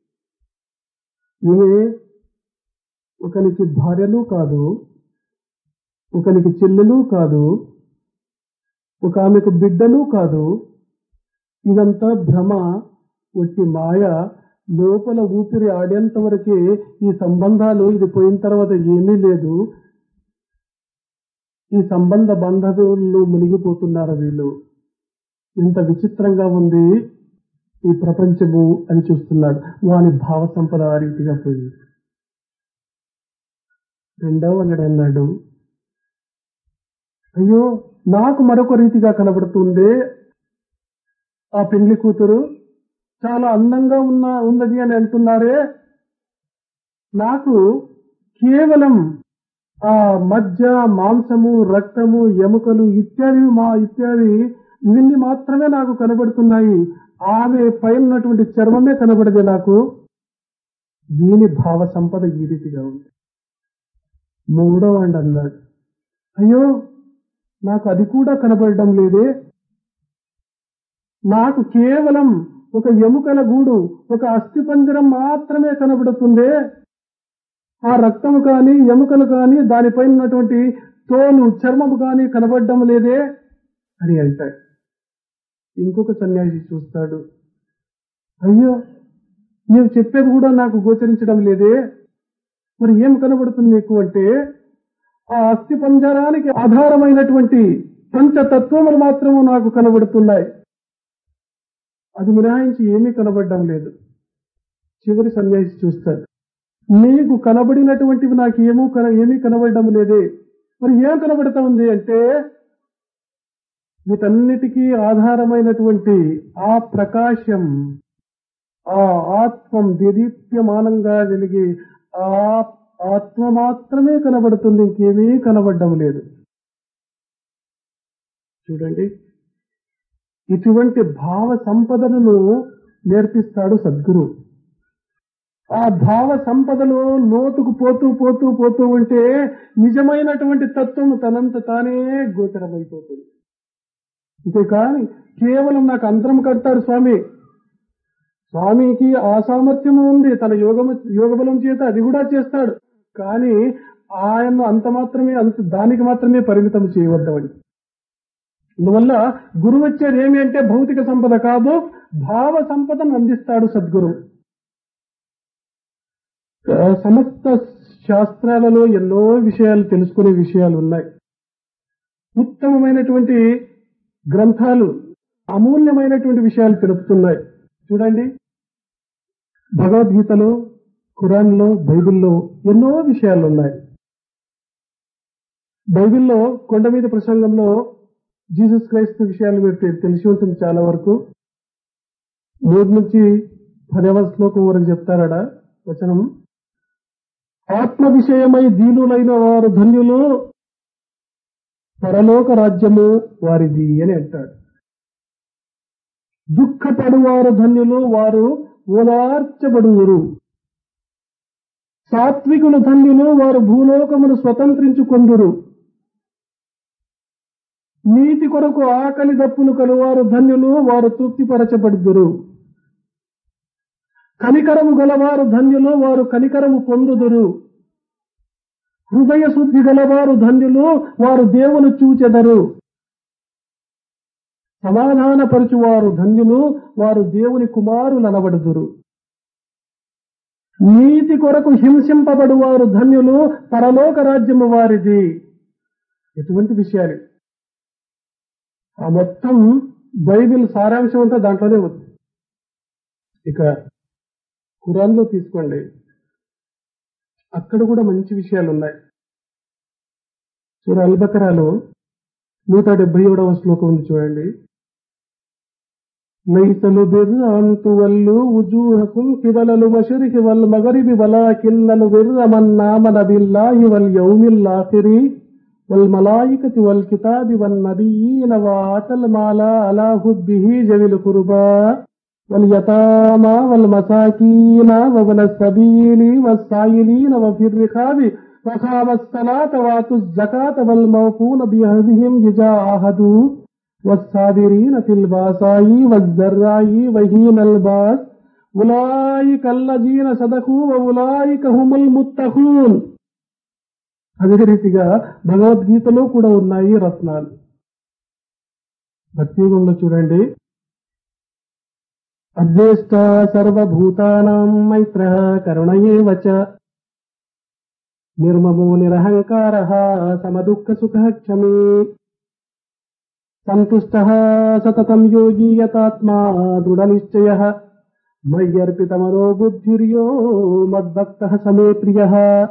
ఈమె ఒకనికి భార్యలు కాదు ఒకనికి చెల్లెలు కాదు ఒక ఆమెకు బిడ్డలు కాదు ఇదంతా భ్రమ ఒట్టి మాయ లోపల ఊపిరి ఆడేంత వరకే ఈ సంబంధాలు ఇది పోయిన తర్వాత ఏమీ లేదు ఈ సంబంధ బంధువుల్లో మునిగిపోతున్నారు వీళ్ళు ఇంత విచిత్రంగా ఉంది ఈ ప్రపంచము అని చూస్తున్నాడు వాని భావ సంపద ఆ రీతిగా పోయింది రెండవ అంగడి అన్నాడు అయ్యో నాకు మరొక రీతిగా కనబడుతుంది ఆ పెండ్లి కూతురు చాలా అందంగా ఉన్న ఉన్నది అని అంటున్నారే నాకు కేవలం ఆ మజ్జ మాంసము రక్తము ఎముకలు ఇత్యాది మా ఇత్యాది ఇవన్నీ మాత్రమే నాకు కనబడుతున్నాయి ఆమె పైన ఉన్నటువంటి చర్మమే కనబడదు నాకు దీని భావ సంపద ఈ రీతిగా ఉంది మూడవ అండి అన్నాడు అయ్యో నాకు అది కూడా కనబడడం లేదే నాకు కేవలం ఒక ఎముకల గూడు ఒక అస్థిపంజరం మాత్రమే కనబడుతుందే ఆ రక్తము కానీ ఎముకలు కానీ దానిపైన ఉన్నటువంటి తోలు చర్మము కానీ కనబడడం లేదే అని అంటాడు ఇంకొక సన్యాసి చూస్తాడు అయ్యో నీవు చెప్పేది కూడా నాకు గోచరించడం లేదే మరి ఏం కనబడుతుంది నీకు అంటే ఆ అస్థి పంజరానికి ఆధారమైనటువంటి పంచతత్వములు మాత్రము నాకు కనబడుతున్నాయి అది మినహాయించి ఏమీ కనబడడం లేదు చివరి సన్యాసి చూస్తాడు నీకు కనబడినటువంటివి నాకు ఏమో కన ఏమీ కనబడడం లేదే మరి ఏం కనబడతా ఉంది అంటే వీటన్నిటికీ ఆధారమైనటువంటి ఆ ప్రకాశం ఆ ఆత్మం దేదీప్యమానంగా వెలిగి ఆ ఆత్మ మాత్రమే కనబడుతుంది ఇంకేమీ కనబడడం లేదు చూడండి ఇటువంటి భావ సంపదను నేర్పిస్తాడు సద్గురు ఆ భావ సంపదలో లోతుకు పోతూ పోతూ పోతూ ఉంటే నిజమైనటువంటి తత్వం తనంత తానే గోచరమైపోతుంది ఇంతే కానీ కేవలం నాకు అంతరం కడతాడు స్వామి స్వామికి ఆ సామర్థ్యము ఉంది తన యోగము యోగబలం చేత అది కూడా చేస్తాడు కానీ ఆయన అంత మాత్రమే అంత దానికి మాత్రమే పరిమితం చేయవద్దామని అందువల్ల గురువు వచ్చేది ఏమి అంటే భౌతిక సంపద కాదు భావ సంపదను అందిస్తాడు సద్గురు సమస్త శాస్త్రాలలో ఎన్నో విషయాలు తెలుసుకునే విషయాలు ఉన్నాయి ఉత్తమమైనటువంటి గ్రంథాలు అమూల్యమైనటువంటి విషయాలు తెలుపుతున్నాయి చూడండి భగవద్గీతలో ఖురాన్లో బైబిల్లో ఎన్నో విషయాలు ఉన్నాయి బైబిల్లో కొండ మీద ప్రసంగంలో జీసస్ క్రైస్తు విషయాలు మీరు తె- తెలిసి ఉంటుంది చాలా వరకు మూడు నుంచి పదవ శ్లోకం వరకు చెప్తారట వచనం ఆత్మ విషయమై దీనులైన వారు ధన్యులు పరలోక రాజ్యము వారిది అని అంటాడు దుఃఖపడువారు ధన్యులు వారు ఓదార్చబడువురు సాత్వికులు ధన్యులు వారు భూలోకమును స్వతంత్రించుకొందురు నీతి కొరకు ఆకలి దప్పులు కలువారు ధన్యులు వారు తృప్తిపరచబడుదురు కనికరము గలవారు ధన్యులు వారు కనికరము పొందుదురు హృదయ శుద్ధి గలవారు ధన్యులు వారు దేవుని చూచెదరు సమాధానపరచువారు ధన్యులు వారు దేవుని కుమారులు అనబడుదురు నీతి కొరకు హింసింపబడువారు ధన్యులు పరలోక రాజ్యము వారిది ఎటువంటి విషయాలు ఆ మొత్తం బైబిల్ సారాంశం అంతా దాంట్లోనే ఉంది ఇక ఖురాన్లో తీసుకోండి అక్కడ కూడా మంచి విషయాలు ఉన్నాయి సూర అల్బకరాలో నూట డెబ్బై ఏడవ శ్లోకం ఉంది చూడండి లైసలు బిర్రాంతు వల్లు ఉజూహకుం కిబలలు మషరికి వల్ మగరిబి వలాకిన్నలు బిర్రమన్నామన బిల్లాహి వల్ యౌమిల్లాఖిరి వల్ మలాయికతి వల్ కితాబి వన్ నబియీన వాతల్ మాలా అలా హుబ్బిహి జవిల్ కుర్బా واليتامى والمساكين وابن السبيل والسائلين وفي الرقاب وقام الصلاة واتوا الزكاة والموفون بعهدهم إذا عاهدوا والصابرين في الباساء والزراء وحين الباس أولئك الذين صدقوا وأولئك هم المتقون అదే రీతిగా భగవద్గీతలో కూడా ఉన్నాయి రత్నాలు భక్తియుగంలో చూడండి అద్వేష్ట సర్వభూతానాం మైత్ర కరుణ ఏవ చ నిర్మమో నిరహంకార సమదుఃఖ సుఖ క్షమే సంతుష్ట సతతం యోగి యతాత్మా దృఢ నిశ్చయ మయ్యర్పితమనో బుద్ధిర్యో మద్భక్త సమే ప్రియ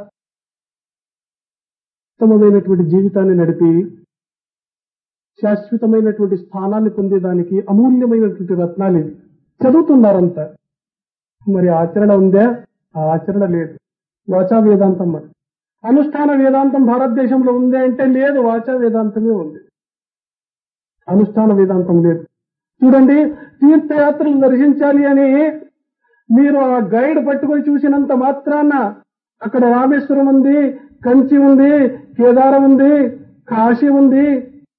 ఉత్తమమైనటువంటి జీవితాన్ని నడిపి శాశ్వతమైనటువంటి స్థానాన్ని పొందేదానికి అమూల్యమైనటువంటి రత్నాలు ఇవి చదువుతున్నారంతా మరి ఆచరణ ఉందా ఆ ఆచరణ లేదు వాచా వేదాంతం మరి అనుష్ఠాన వేదాంతం భారతదేశంలో ఉంది అంటే లేదు వాచా వేదాంతమే ఉంది అనుష్ఠాన వేదాంతం లేదు చూడండి తీర్థయాత్రలు దర్శించాలి అని మీరు ఆ గైడ్ పట్టుకొని చూసినంత మాత్రాన అక్కడ రామేశ్వరం ఉంది కంచి ఉంది కేదారం ఉంది కాశీ ఉంది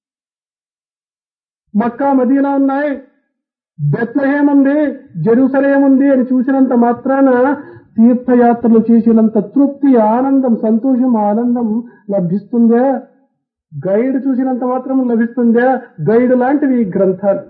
మక్కా మదీనా ఉన్నాయి బెత్లహేం ఉంది జెరూసలేం ఉంది అని చూసినంత మాత్రాన తీర్థయాత్రలు చేసినంత తృప్తి ఆనందం సంతోషం ఆనందం లభిస్తుందా గైడ్ చూసినంత మాత్రం లభిస్తుందా గైడ్ లాంటివి ఈ గ్రంథాలు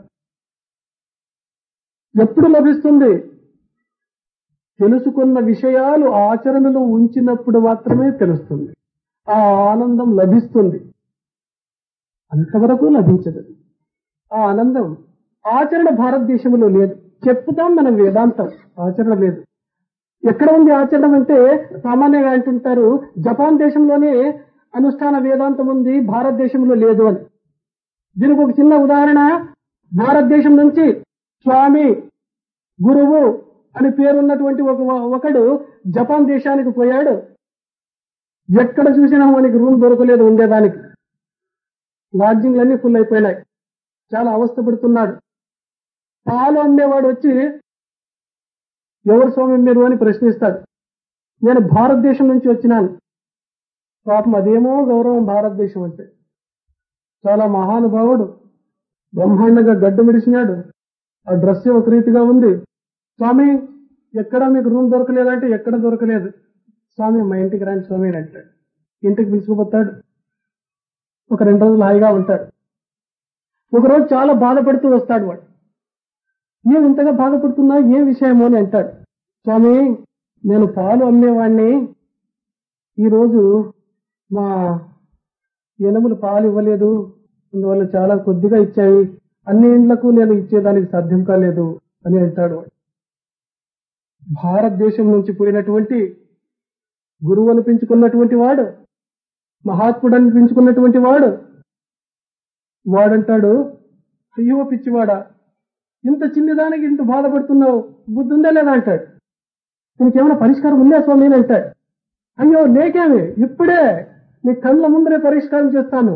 ఎప్పుడు లభిస్తుంది తెలుసుకున్న విషయాలు ఆచరణలో ఉంచినప్పుడు మాత్రమే తెలుస్తుంది ఆ ఆనందం లభిస్తుంది అంతవరకు లభించదు ఆ ఆనందం ఆచరణ భారతదేశంలో లేదు చెప్పుతాం మనం వేదాంతం ఆచరణ లేదు ఎక్కడ ఉంది ఆచరణ అంటే సామాన్యంగా అంటుంటారు జపాన్ దేశంలోనే అనుష్ఠాన వేదాంతం ఉంది భారతదేశంలో లేదు అని దీనికి ఒక చిన్న ఉదాహరణ భారతదేశం నుంచి స్వామి గురువు అని పేరున్నటువంటి ఒక ఒకడు జపాన్ దేశానికి పోయాడు ఎక్కడ చూసినా మనకి రూమ్ దొరకలేదు ఉండేదానికి లాడ్జింగ్లన్నీ ఫుల్ అయిపోయినాయి చాలా అవస్థపడుతున్నాడు పాలు అమ్మేవాడు వచ్చి ఎవరు స్వామి మీరు అని ప్రశ్నిస్తాడు నేను భారతదేశం నుంచి వచ్చినాను పాపం అదేమో గౌరవం భారతదేశం అంటే చాలా మహానుభావుడు బ్రహ్మాండంగా గడ్డ మిడిసినాడు ఆ డ్రెస్ ఒక రీతిగా ఉంది స్వామి ఎక్కడ మీకు రూమ్ దొరకలేదంటే ఎక్కడ దొరకలేదు స్వామి మా ఇంటికి రాని స్వామి అని అంటాడు ఇంటికి పిలుచుకుపోతాడు ఒక రెండు రోజులు హాయిగా ఉంటాడు ఒకరోజు చాలా బాధపడుతూ వస్తాడు వాడు ఏం ఇంతగా బాధపడుతున్నా ఏ విషయమో అని అంటాడు స్వామి నేను పాలు అమ్మేవాడిని ఈరోజు మా ఎనుములు పాలు ఇవ్వలేదు అందువల్ల చాలా కొద్దిగా ఇచ్చాయి అన్ని ఇండ్లకు నేను ఇచ్చేదానికి సాధ్యం కాలేదు అని అంటాడు వాడు భారతదేశం నుంచి పోయినటువంటి గురువు అనిపించుకున్నటువంటి వాడు మహాత్ముడు అనిపించుకున్నటువంటి వాడు వాడంటాడు అయ్యో పిచ్చివాడా ఇంత చిన్నదానికి ఇంత బాధపడుతున్నావు బుద్ధి ఉందా లేదా అంటాడు నీకేమైనా పరిష్కారం ఉందా స్వామి అని అంటాడు అయ్యో లేకేమి ఇప్పుడే నీ కళ్ళ ముందరే పరిష్కారం చేస్తాను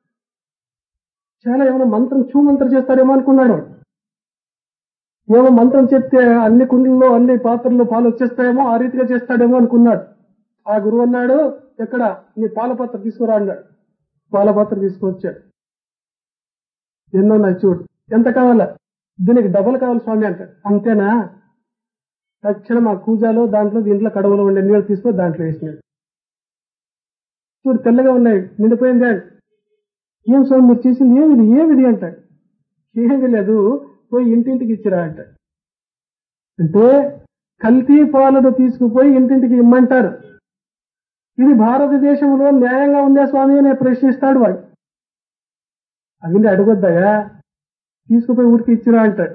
చాలా ఏమైనా మంత్రం చూ మంత్రం చేస్తారేమో అనుకున్నాడు ఏమో మంత్రం చెప్తే అన్ని కుండల్లో అన్ని పాత్రల్లో పాలు వచ్చేస్తాయేమో ఆ రీతిగా చేస్తాడేమో అనుకున్నాడు ఆ గురువు అన్నాడు ఎక్కడ నీ పాలపాత్ర తీసుకురా అన్నాడు పాలపాత్ర తీసుకొచ్చాడు ఎన్నో ఉన్నాయి చూడు ఎంత కావాలా దీనికి డబుల్ కావాలి స్వామి అంటాడు అంతేనా తక్షణం ఆ కూజాలో దాంట్లో దీంట్లో కడవలో ఉండే నీళ్ళు తీసుకొని దాంట్లో వేసినాడు చూడు తెల్లగా ఉన్నాయి నిండిపోయింది అండి ఏం స్వామి మీరు చేసింది ఏమిది ఏమిది అంటాడు ఏమి లేదు పోయి ఇంటింటికి ఇచ్చిరా అంటాడు అంటే కల్తీ పాలను తీసుకుపోయి ఇంటింటికి ఇమ్మంటారు ఇది భారతదేశంలో న్యాయంగా ఉందా స్వామి అని ప్రశ్నిస్తాడు వాడు అవి అడగొద్దగా తీసుకుపోయి ఊరికి ఇచ్చిరా అంటాడు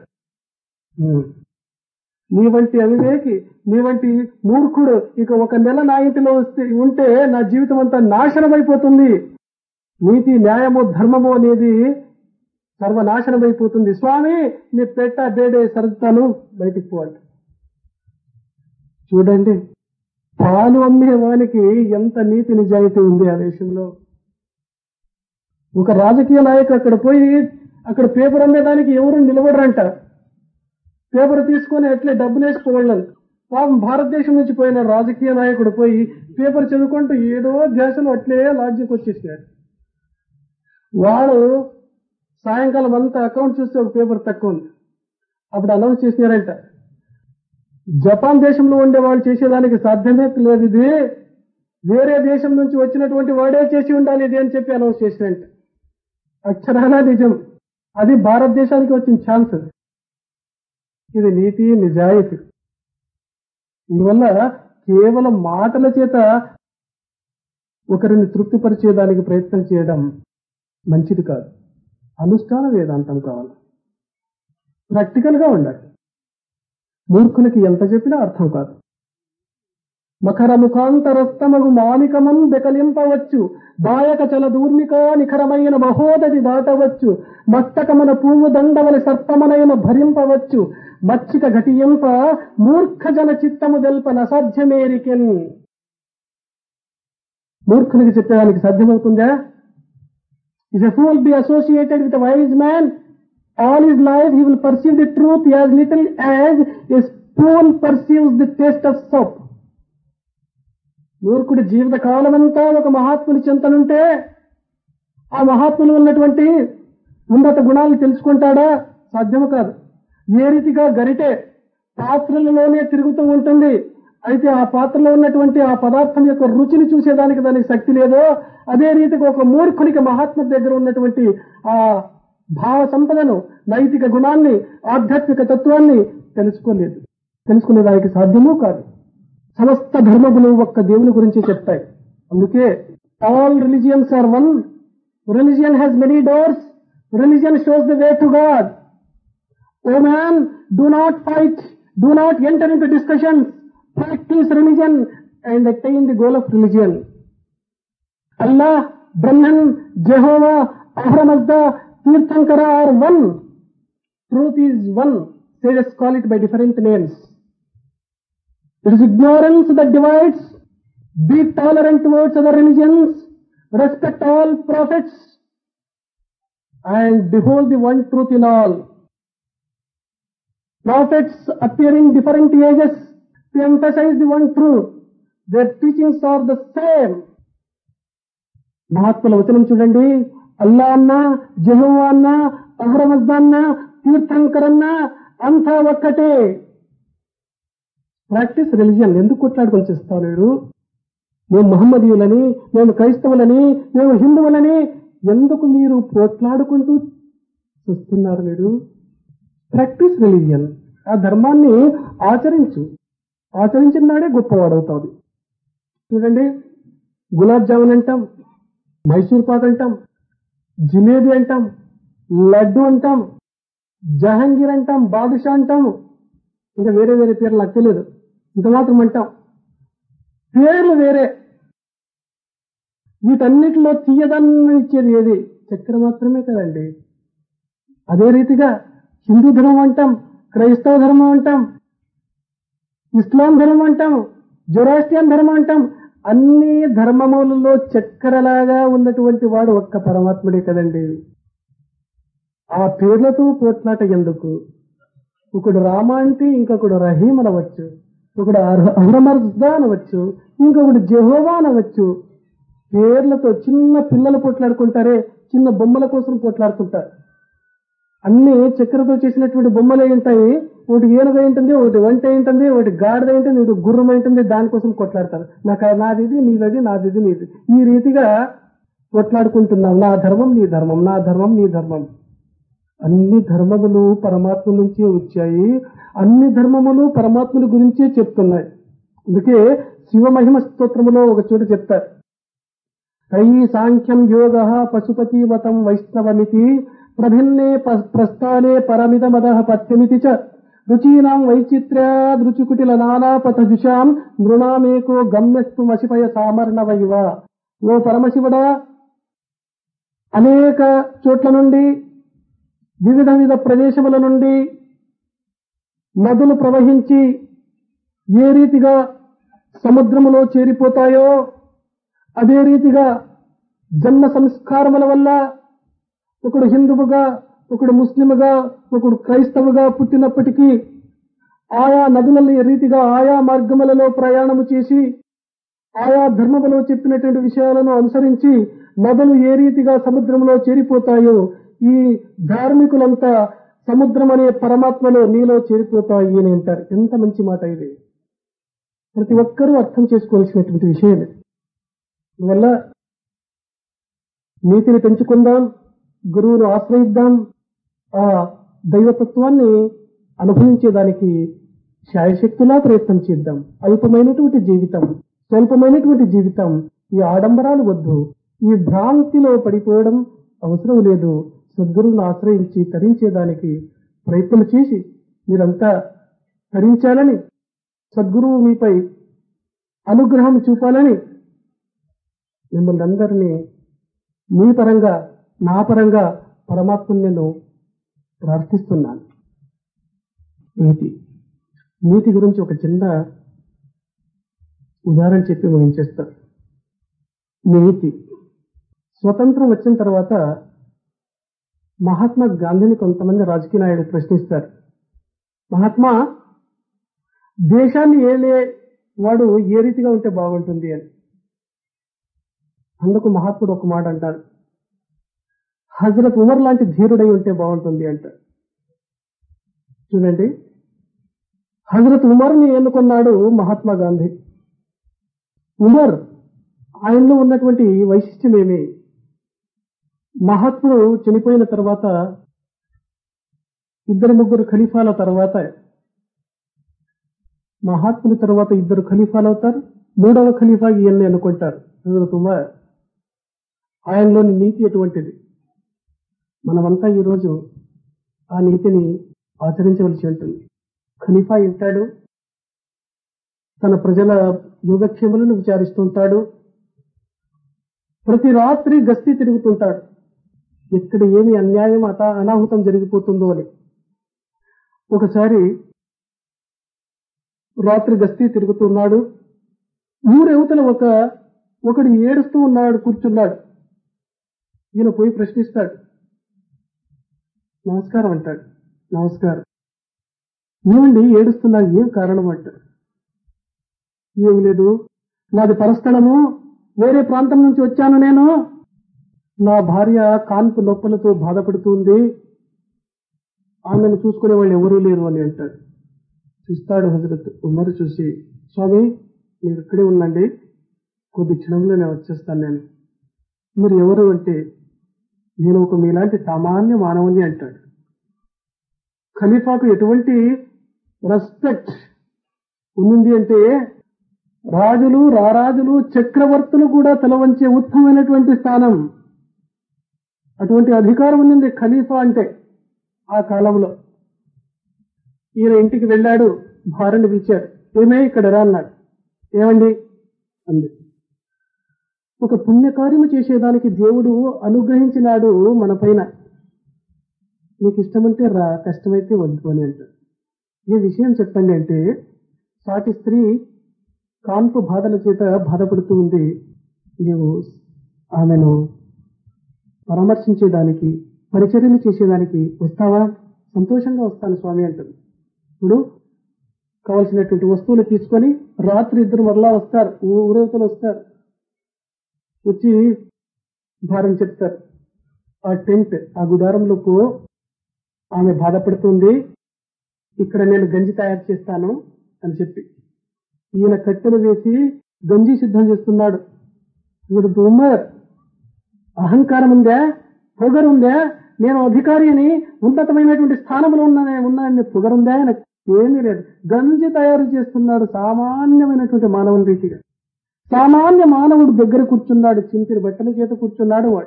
నీ వంటి అవివేకి నీ వంటి మూర్ఖుడు ఇక ఒక నెల నా ఇంటిలో వస్తే ఉంటే నా జీవితం అంతా నాశనం అయిపోతుంది నీతి న్యాయము ధర్మము అనేది సర్వనాశనమైపోతుంది స్వామి నీ పెట్ట బేడే సరుతాను బయటికి పోవాలి చూడండి పాలు అమ్మే వానికి ఎంత నీతి నిజాయితీ ఉంది ఆ దేశంలో ఒక రాజకీయ నాయకుడు అక్కడ పోయి అక్కడ పేపర్ అమ్మేదానికి ఎవరు నిలబడరంట పేపర్ తీసుకొని అట్లే డబ్బులు వేసుకోవాలి పాపం భారతదేశం నుంచి పోయిన రాజకీయ నాయకుడు పోయి పేపర్ చదువుకుంటూ ఏదో దేశంలో అట్లే లాడ్జికి వచ్చేసినాడు వాడు సాయంకాలం అంతా అకౌంట్ చూస్తే ఒక పేపర్ తక్కువ ఉంది అప్పుడు అనౌన్స్ చేసినారంట జపాన్ దేశంలో ఉండే వాళ్ళు చేసేదానికి సాధ్యమే లేదు ఇది వేరే దేశం నుంచి వచ్చినటువంటి వాడే చేసి ఉండాలి ఇది అని చెప్పి అనౌన్స్ చేసినంట అక్షరాల నిజం అది భారతదేశానికి వచ్చిన ఛాన్స్ ఇది నీతి నిజాయితీ ఇందువల్ల కేవలం మాటల చేత ఒకరిని తృప్తిపరిచేదానికి ప్రయత్నం చేయడం మంచిది కాదు అనుష్ఠాన వేదాంతం కావాలి ప్రాక్టికల్ గా ఉండాలి మూర్ఖులకి ఎంత చెప్పినా అర్థం కాదు మకర ముఖాంతరస్తమగు మానికమం బెకలింపవచ్చు దాయక చల దూర్మిక నిఖరమైన మహోదది దాటవచ్చు మస్తకమన పువ్వు దండవలి సర్పమనైన భరింపవచ్చు మచ్చిక ఘటియంప మూర్ఖ జన చిత్తము దెల్ప నసాధ్యమేరికెన్ మూర్ఖునికి చెప్పడానికి సాధ్యమవుతుందా if a fool be associated with wise man all his life he will perceive the truth as little as a spoon perceives the taste of soap మూర్ఖుడి జీవిత కాలమంతా ఒక మహాత్ముని చింతనుంటే ఆ మహాత్ములు ఉన్నటువంటి ఉన్నత గుణాలను తెలుసుకుంటాడా సాధ్యము కాదు ఏ రీతిగా గరిటే పాత్రలలోనే తిరుగుతూ ఉంటుంది అయితే ఆ పాత్రలో ఉన్నటువంటి ఆ పదార్థం యొక్క రుచిని చూసేదానికి దానికి శక్తి లేదో అదే రీతిగా ఒక మూర్ఖునికి మహాత్మ దగ్గర ఉన్నటువంటి ఆ భావ సంపదను నైతిక గుణాన్ని ఆధ్యాత్మిక తత్వాన్ని తెలుసుకోలేదు తెలుసుకునేదానికి సాధ్యమూ కాదు సమస్త ధర్మములు ఒక్క దేవుని గురించి చెప్తాయి అందుకే all religions are one religion has many doors religion shows the way to God O man do not fight do not enter into discussions practice religion and attain the goal of religion Allah Brahman Jehovah Ahuramazda Tirthankara are one truth is one sages call it by different names. It is ignorance that divides. Be tolerant towards other religions. Respect all prophets. And behold the one truth in all. Prophets appear in different ages to emphasize the one truth. Their teachings are the same. మహాత్ముల వచనం చూడండి అల్లా అన్నా జహువా అన్నా అహ్రమజ్దా అన్నా తీర్థంకర్ అన్నా అంతా ఒక్కటే ప్రాక్టీస్ రిలిజియన్ ఎందుకు కొట్లాడుకొని చేస్తావు లేడు మేము మహమ్మదీయులని మేము క్రైస్తవులని మేము హిందువులని ఎందుకు మీరు పోట్లాడుకుంటూ చూస్తున్నారు మీరు ప్రాక్టీస్ రిలీజియన్ ఆ ధర్మాన్ని ఆచరించు ఆచరించిన నాడే గొప్పవాడవుతాడు చూడండి గులాబ్ జామున్ అంటాం మైసూర్ పాక్ అంటాం జిలేబీ అంటాం లడ్డు అంటాం జహంగీర్ అంటాం బాదుషా అంటాము ఇంకా వేరే వేరే పేర్లు నాకు తెలియదు ఇంత మాత్రం అంటాం పేర్లు వేరే వీటన్నిటిలో తీయదన్నం ఇచ్చేది ఏది చక్కెర మాత్రమే కదండి అదే రీతిగా హిందూ ధర్మం అంటాం క్రైస్తవ ధర్మం అంటాం ఇస్లాం ధర్మం అంటాం జొరాస్టియన్ ధర్మం అంటాం అన్ని ధర్మములలో చక్కెరలాగా ఉన్నటువంటి వాడు ఒక్క పరమాత్ముడే కదండి ఆ పేర్లతో పోట్లాట ఎందుకు ఒకడు రామ అంటే ఇంకొకడు రహీం అనవచ్చు ఒకడు అహ్రమర్దా అనవచ్చు ఇంకొకడు జెహోవా అనవచ్చు పేర్లతో చిన్న పిల్లలు పోట్లాడుకుంటారే చిన్న బొమ్మల కోసం పోట్లాడుకుంటారు అన్ని చక్కెరతో చేసినటువంటి బొమ్మలే ఉంటాయి ఒకటి ఏనుగ ఉంటుంది ఒకటి వంట ఉంటుంది ఒకటి గాడిద ఉంటుంది ఒకటి గుర్రం ఉంటుంది దానికోసం కొట్లాడతారు నాకు నాది ఇది నీదది నాది ఇది నీది ఈ రీతిగా కొట్లాడుకుంటున్నాం నా ధర్మం నీ ధర్మం నా ధర్మం నీ ధర్మం అన్ని ధర్మములు పరమాత్మ నుంచే వచ్చాయి అన్ని ధర్మములు పరమాత్మల గురించే చెప్తున్నాయి అందుకే శివమహిమ స్తోత్రములో ఒక చోట చెప్తారు కై సాంఖ్యం యోగ పశుపతివతం వైష్ణవమితి ప్రభిన్నే ప- ప్రస్థానే పరమిదమద పథ్యమితి చ రుచీనాం వైచిత్ర్యాద్ రుచికుటిల నానాపథజుషాం నృణామేకో గమ్యస్తు మసిపయ సామర్ణవైవ ఓ పరమశివుడా అనేక చోట్ల నుండి వివిధ వివిధ ప్రదేశముల నుండి నదులు ప్రవహించి ఏ రీతిగా సముద్రములో చేరిపోతాయో అదే రీతిగా జన్మ సంస్కారముల వల్ల ఒకడు హిందువుగా ఒకడు ముస్లిముగా ఒకడు క్రైస్తవుగా పుట్టినప్పటికీ ఆయా నదులలో ఏ రీతిగా ఆయా మార్గములలో ప్రయాణము చేసి ఆయా ధర్మములో చెప్పినటువంటి విషయాలను అనుసరించి నదులు ఏ రీతిగా సముద్రంలో చేరిపోతాయో ఈ ధార్మికులంతా సముద్రం అనే పరమాత్మలో నీలో చేరిపోతాయి అని అంటారు ఎంత మంచి మాట ఇది ప్రతి ఒక్కరూ అర్థం చేసుకోవాల్సినటువంటి విషయం ఇది అందువల్ల నీతిని పెంచుకుందాం గురువును ఆశ్రయిద్దాం ఆ దైవతత్వాన్ని అనుభవించేదానికి శాయశక్తులా ప్రయత్నం చేద్దాం అల్పమైనటువంటి జీవితం స్వల్పమైనటువంటి జీవితం ఈ ఆడంబరాలు వద్దు ఈ భ్రాంతిలో పడిపోవడం అవసరం లేదు సద్గురువును ఆశ్రయించి తరించేదానికి ప్రయత్నం చేసి మీరంతా తరించాలని సద్గురువు మీపై అనుగ్రహం చూపాలని మిమ్మల్ని అందరినీ మీ పరంగా నా పరంగా పరమాత్మను నేను ప్రార్థిస్తున్నాను నీతి నీతి గురించి ఒక చిన్న ఉదాహరణ చెప్పి ముగించేస్తాను నీతి స్వతంత్రం వచ్చిన తర్వాత మహాత్మా గాంధీని కొంతమంది రాజకీయ నాయకులు ప్రశ్నిస్తారు మహాత్మా దేశాన్ని ఏలే వాడు ఏ రీతిగా ఉంటే బాగుంటుంది అని అందుకు మహాత్ముడు ఒక మాట అంటారు హజరత్ ఉమర్ లాంటి ధీరుడై ఉంటే బాగుంటుంది అంటారు చూడండి హజరత్ ఉమర్ని ఎన్నుకున్నాడు మహాత్మా గాంధీ ఉమర్ ఆయనలో ఉన్నటువంటి వైశిష్ట్యం ఏమి మహాత్ముడు చనిపోయిన తర్వాత ఇద్దరు ముగ్గురు ఖలీఫాల తర్వాత మహాత్ముడి తర్వాత ఇద్దరు ఖలీఫాలు అవుతారు మూడవ ఖలీఫా ఈయన్ని అనుకుంటారు హజరత్ ఉమర్ ఆయనలోని నీతి ఎటువంటిది మనమంతా ఈరోజు ఆ నీతిని ఆచరించవలసి ఉంటుంది ఖలీఫా ఉంటాడు తన ప్రజల యోగక్షేమాలను విచారిస్తుంటాడు ప్రతి రాత్రి గస్తీ తిరుగుతుంటాడు ఎక్కడ ఏమి అన్యాయం అత అనాహుతం జరిగిపోతుందో అని ఒకసారి రాత్రి గస్తీ తిరుగుతున్నాడు ఊరెవతల ఒక ఒకడు ఏడుస్తూ ఉన్నాడు కూర్చున్నాడు ఈయన పోయి ప్రశ్నిస్తాడు నమస్కారం అంటాడు నమస్కారం ఏమండి ఏడుస్తున్నారు ఏం కారణం అంటాడు ఏం లేదు నాది పరస్థలము వేరే ప్రాంతం నుంచి వచ్చాను నేను నా భార్య కాన్పు నొప్పులతో బాధపడుతుంది ఆమెను చూసుకునే వాళ్ళు ఎవరూ లేరు అని అంటాడు చూస్తాడు హజరత్ ఉమర్ చూసి స్వామి మీరు ఇక్కడే ఉండండి కొద్ది క్షణంలో నేను వచ్చేస్తాను నేను మీరు ఎవరు అంటే నేను ఒక మీలాంటి సామాన్య మానవుని అంటాడు ఖలీఫాకు ఎటువంటి రెస్పెక్ట్ ఉంది అంటే రాజులు రారాజులు చక్రవర్తులు కూడా తలవంచే ఉత్తమమైనటువంటి స్థానం అటువంటి అధికారం ఉంది ఖలీఫా అంటే ఆ కాలంలో ఈయన ఇంటికి వెళ్ళాడు భార్యను పిలిచాడు ఏమే ఇక్కడ రా అన్నాడు ఏమండి అంది ఒక పుణ్యకార్యము చేసేదానికి దేవుడు అనుగ్రహించినాడు మన పైన నీకు ఇష్టమంటే రా కష్టమైతే వద్దు అని అంటాడు ఏ విషయం చెప్పండి అంటే సాటి స్త్రీ కాన్పు బాధల చేత బాధపడుతూ ఉంది నీవు ఆమెను పరామర్శించేదానికి పరిచర్యలు చేసేదానికి వస్తావా సంతోషంగా వస్తాను స్వామి అంటుంది ఇప్పుడు కావలసినటువంటి వస్తువులు తీసుకొని రాత్రి ఇద్దరు మరలా వస్తారు ఊరవతలు వస్తారు వచ్చి భారం చెప్తారు ఆ టెంట్ ఆ గుడారంలో పో ఆమె బాధపడుతుంది ఇక్కడ నేను గంజి తయారు చేస్తాను అని చెప్పి ఈయన కట్టెలు వేసి గంజి సిద్ధం చేస్తున్నాడు ఇప్పుడు ఉమ్మర్ అహంకారం ఉందా పొగరుందా నేను అధికారి అని ఉన్నతమైనటువంటి స్థానంలో ఉన్నానే ఉన్నానని పొగరుందా నాకు ఏమీ లేదు గంజి తయారు చేస్తున్నాడు సామాన్యమైనటువంటి మానవుని రీతిగా సామాన్య మానవుడు దగ్గర కూర్చున్నాడు చింపిరి బట్టల చేత కూర్చున్నాడు వాడు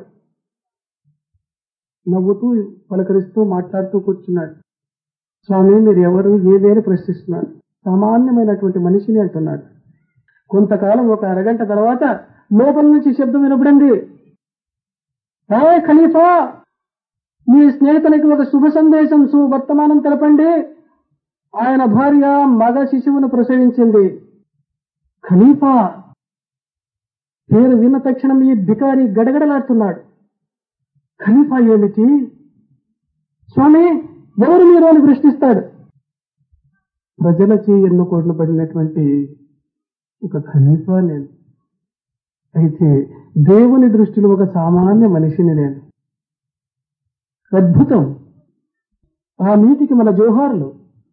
నవ్వుతూ పలకరిస్తూ మాట్లాడుతూ కూర్చున్నాడు స్వామి మీరు ఎవరు ఏదేని ప్రశ్నిస్తున్నారు సామాన్యమైనటువంటి మనిషిని అంటున్నాడు కొంతకాలం ఒక అరగంట తర్వాత లోపల నుంచి శబ్దం వినపడింది ఏ ఖలీఫా మీ స్నేహితునికి ఒక శుభ సందేశం సువర్తమానం తెలపండి ఆయన భార్య మగ శిశువును ప్రసవించింది ఖలీఫా పేరు విన్న తక్షణం ఈ బికారి గడగడలాడుతున్నాడు ఖలీఫా ఏమిటి స్వామి ఎవరు మీరు అని ప్రశ్నిస్తాడు ప్రజలచే ఎన్నుకోబడినటువంటి ఒక ఖలీఫా నేను అయితే దేవుని దృష్టిలో ఒక సామాన్య మనిషిని నేను అద్భుతం ఆ నీటికి మన జోహార్లు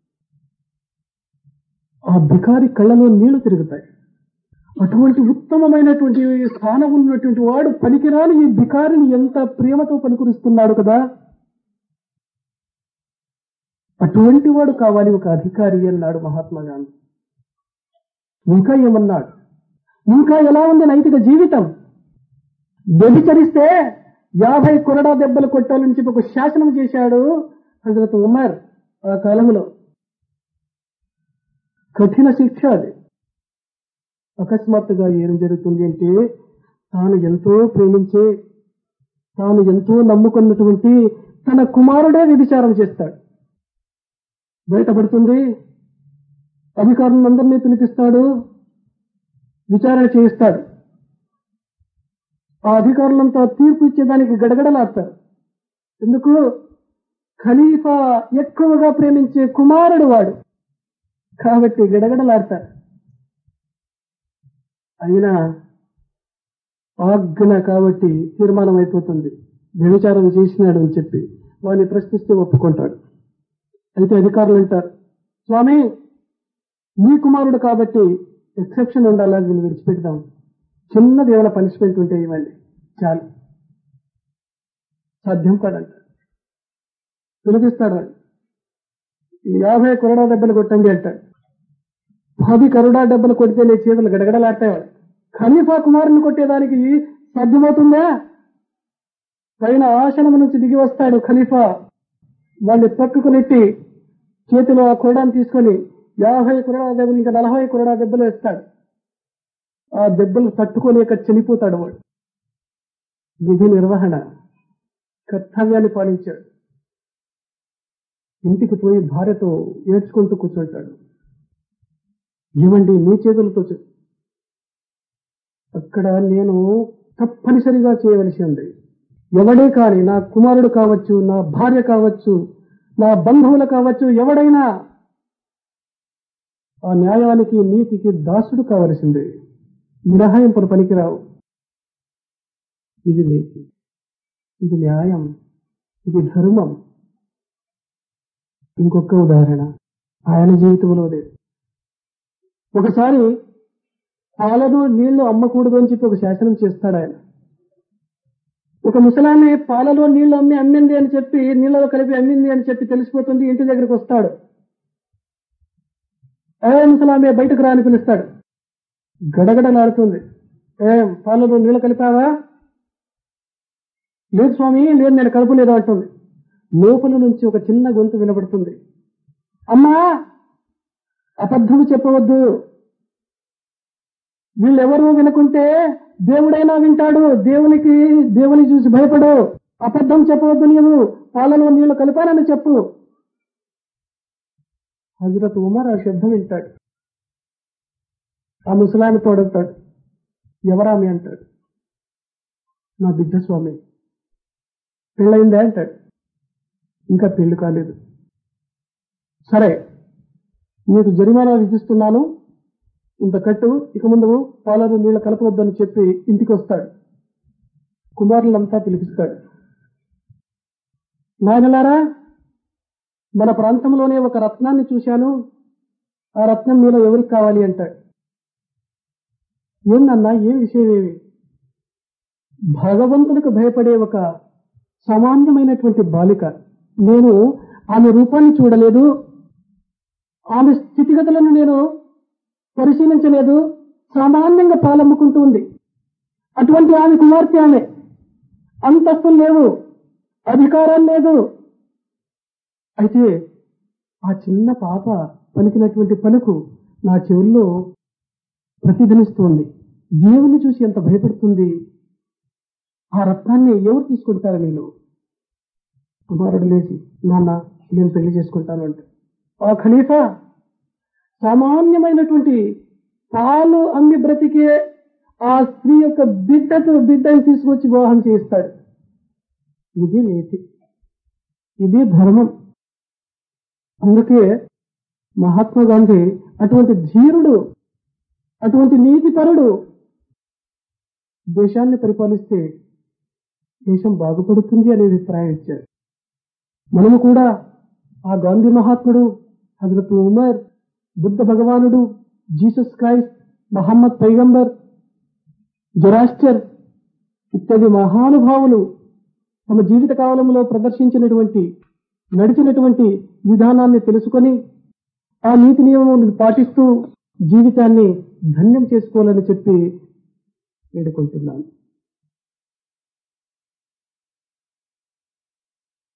ఆ బికారి కళ్ళలో నీళ్లు తిరుగుతాయి అటువంటి ఉత్తమమైనటువంటి స్థానం ఉన్నటువంటి వాడు పనికిరాని ఈ బికారిని ఎంత ప్రేమతో పలుకురిస్తున్నాడు కదా అటువంటి వాడు కావాలి ఒక అధికారి అన్నాడు మహాత్మా గాంధీ ఇంకా ఏమన్నాడు ఇంకా ఎలా ఉంది నైతిక జీవితం వ్యభిచరిస్తే యాభై కొరడా దెబ్బలు కొట్టాలని చెప్పి ఒక శాసనం చేశాడు హజరత్ ఉమర్ ఆ కాలంలో కఠిన శిక్ష అది అకస్మాత్తుగా ఏం జరుగుతుంది అంటే తాను ఎంతో ప్రేమించే తాను ఎంతో నమ్ముకున్నటువంటి తన కుమారుడే వ్యభిచారం చేస్తాడు బయటపడుతుంది అధికారులందరినీ పిలిపిస్తాడు విచారణ చేయిస్తాడు ఆ అధికారులంతా తీర్పు ఇచ్చేదానికి గడగడలాడతారు ఎందుకు ఖలీఫా ఎక్కువగా ప్రేమించే కుమారుడు వాడు కాబట్టి గడగడలాడతారు అయినా ఆజ్ఞ కాబట్టి తీర్మానం అయిపోతుంది వ్యభిచారం చేసినాడు అని చెప్పి వాడిని ప్రశ్నిస్తే ఒప్పుకుంటాడు అయితే అధికారులు అంటారు స్వామి మీ కుమారుడు కాబట్టి ఎక్సెప్షన్ ఉండాలా దీన్ని విడిచిపెడదాం చిన్నది ఏమైనా పనిష్మెంట్ ఉంటే ఇవ్వండి చాలు సాధ్యం కాదంట పిలిపిస్తాడు వాడు యాభై కరోడా దెబ్బలు కొట్టండి అంటాడు పది కరోడా దెబ్బలు కొడితే నీ చేతులు గడగడలాడతాడు ఖలీఫా కుమారుని కొట్టేదానికి సాధ్యమవుతుందా పైన ఆసనం నుంచి దిగి వస్తాడు ఖలీఫా వాడిని పక్కకు నెట్టి చేతిలో ఆ కొరడాన్ని తీసుకొని యాభై కొరడా దెబ్బలు ఇంకా నలభై కొరడా దెబ్బలు వేస్తాడు ఆ దెబ్బలు తట్టుకోలేక చనిపోతాడు వాడు విధి నిర్వహణ కర్తవ్యాన్ని పాలించాడు ఇంటికి పోయి భార్యతో ఏడ్చుకుంటూ కూర్చుంటాడు ఏమండి మీ చేతులతో చె- అక్కడ నేను తప్పనిసరిగా చేయవలసి ఉంది ఎవడే కాని నా కుమారుడు కావచ్చు నా భార్య కావచ్చు నా బంధువులు కావచ్చు ఎవడైనా ఆ న్యాయానికి నీతికి దాసుడు కావలసిందే మినహాయింపులు పనికిరావు ఇది నీతి ఇది న్యాయం ఇది ధర్మం ఇంకొక ఉదాహరణ ఆయన జీవితంలోనే ఒకసారి పాలను నీళ్లు అమ్మకూడదు అని చెప్పి ఒక శాసనం చేస్తాడు ఆయన ఒక ముసలాన్ని పాలలో నీళ్లు అమ్మి అమ్మింది అని చెప్పి నీళ్ళలో కలిపి అమ్మింది అని చెప్పి తెలిసిపోతుంది ఇంటి దగ్గరికి వస్తాడు ఏ ముసలామే బయటకు రా అని పిలుస్తాడు గడగడలాడుతుంది ఏం పాలలో నీళ్ళు కలిపావా లేదు స్వామి లేదు నేను కలపలేదు అంటుంది లోపల నుంచి ఒక చిన్న గొంతు వినబడుతుంది అమ్మా అబద్ధం చెప్పవద్దు వీళ్ళెవరూ వినుకుంటే దేవుడైనా వింటాడు దేవునికి దేవుని చూసి భయపడు అబద్ధం చెప్పవద్దు నీవు పాలలో నీళ్లు కలిపానని చెప్పు హజరత్ ఉమర్ ఆ శబ్దం వింటాడు ఆ ముసలాన్ని తోడుతాడు ఎవరామి అంటాడు నా బిడ్డ స్వామి పెళ్ళయిందా అంటాడు ఇంకా పెళ్లి కాలేదు సరే నీకు జరిమానా విధిస్తున్నాను ఇంత కట్టు ఇక ముందు పాలను నీళ్ళ కలపవద్దని చెప్పి ఇంటికి వస్తాడు కుమారులంతా పిలిపిస్తాడు నాయనలారా మన ప్రాంతంలోనే ఒక రత్నాన్ని చూశాను ఆ రత్నం మీలో ఎవరికి కావాలి అంటాడు ఏందన్నా ఏం విషయం ఏమి భగవంతునికి భయపడే ఒక సామాన్యమైనటువంటి బాలిక నేను ఆమె రూపాన్ని చూడలేదు ఆమె స్థితిగతులను నేను పరిశీలించలేదు సామాన్యంగా పాలమ్ముకుంటూ ఉంది అటువంటి ఆమె కుమార్తె ఆమె అంతస్తులు లేవు అధికారం లేదు అయితే ఆ చిన్న పాప పలికినటువంటి పలుకు నా చెవుల్లో ప్రతిధ్వనిస్తోంది దేవుణ్ణి చూసి ఎంత భయపడుతుంది ఆ రత్నాన్ని ఎవరు తీసుకుంటారు నేను కుమారుడు లేచి నాన్న నేను పెళ్లి చేసుకుంటాను అంటే ఆ ఖలీఫా సామాన్యమైనటువంటి పాలు అమ్మి బ్రతికే ఆ స్త్రీ యొక్క బిడ్డతో బిడ్డని తీసుకొచ్చి వివాహం చేస్తాడు ఇది నీతి ఇది ధర్మం అందుకే మహాత్మా గాంధీ అటువంటి ధీరుడు అటువంటి నీతిపరుడు దేశాన్ని పరిపాలిస్తే దేశం బాగుపడుతుంది అనే అభిప్రాయం ఇచ్చారు మనము కూడా ఆ గాంధీ మహాత్ముడు హజరత్ ఉమర్ బుద్ధ భగవానుడు జీసస్ క్రైస్ట్ మహమ్మద్ పైగంబర్ జొరాస్టర్ ఇత్యాది మహానుభావులు తమ జీవిత కాలంలో ప్రదర్శించినటువంటి నడిచినటువంటి విధానాన్ని తెలుసుకొని ఆ నీతి నియమములను పాటిస్తూ జీవితాన్ని ధన్యం చేసుకోవాలని చెప్పి వేడుకుంటున్నాను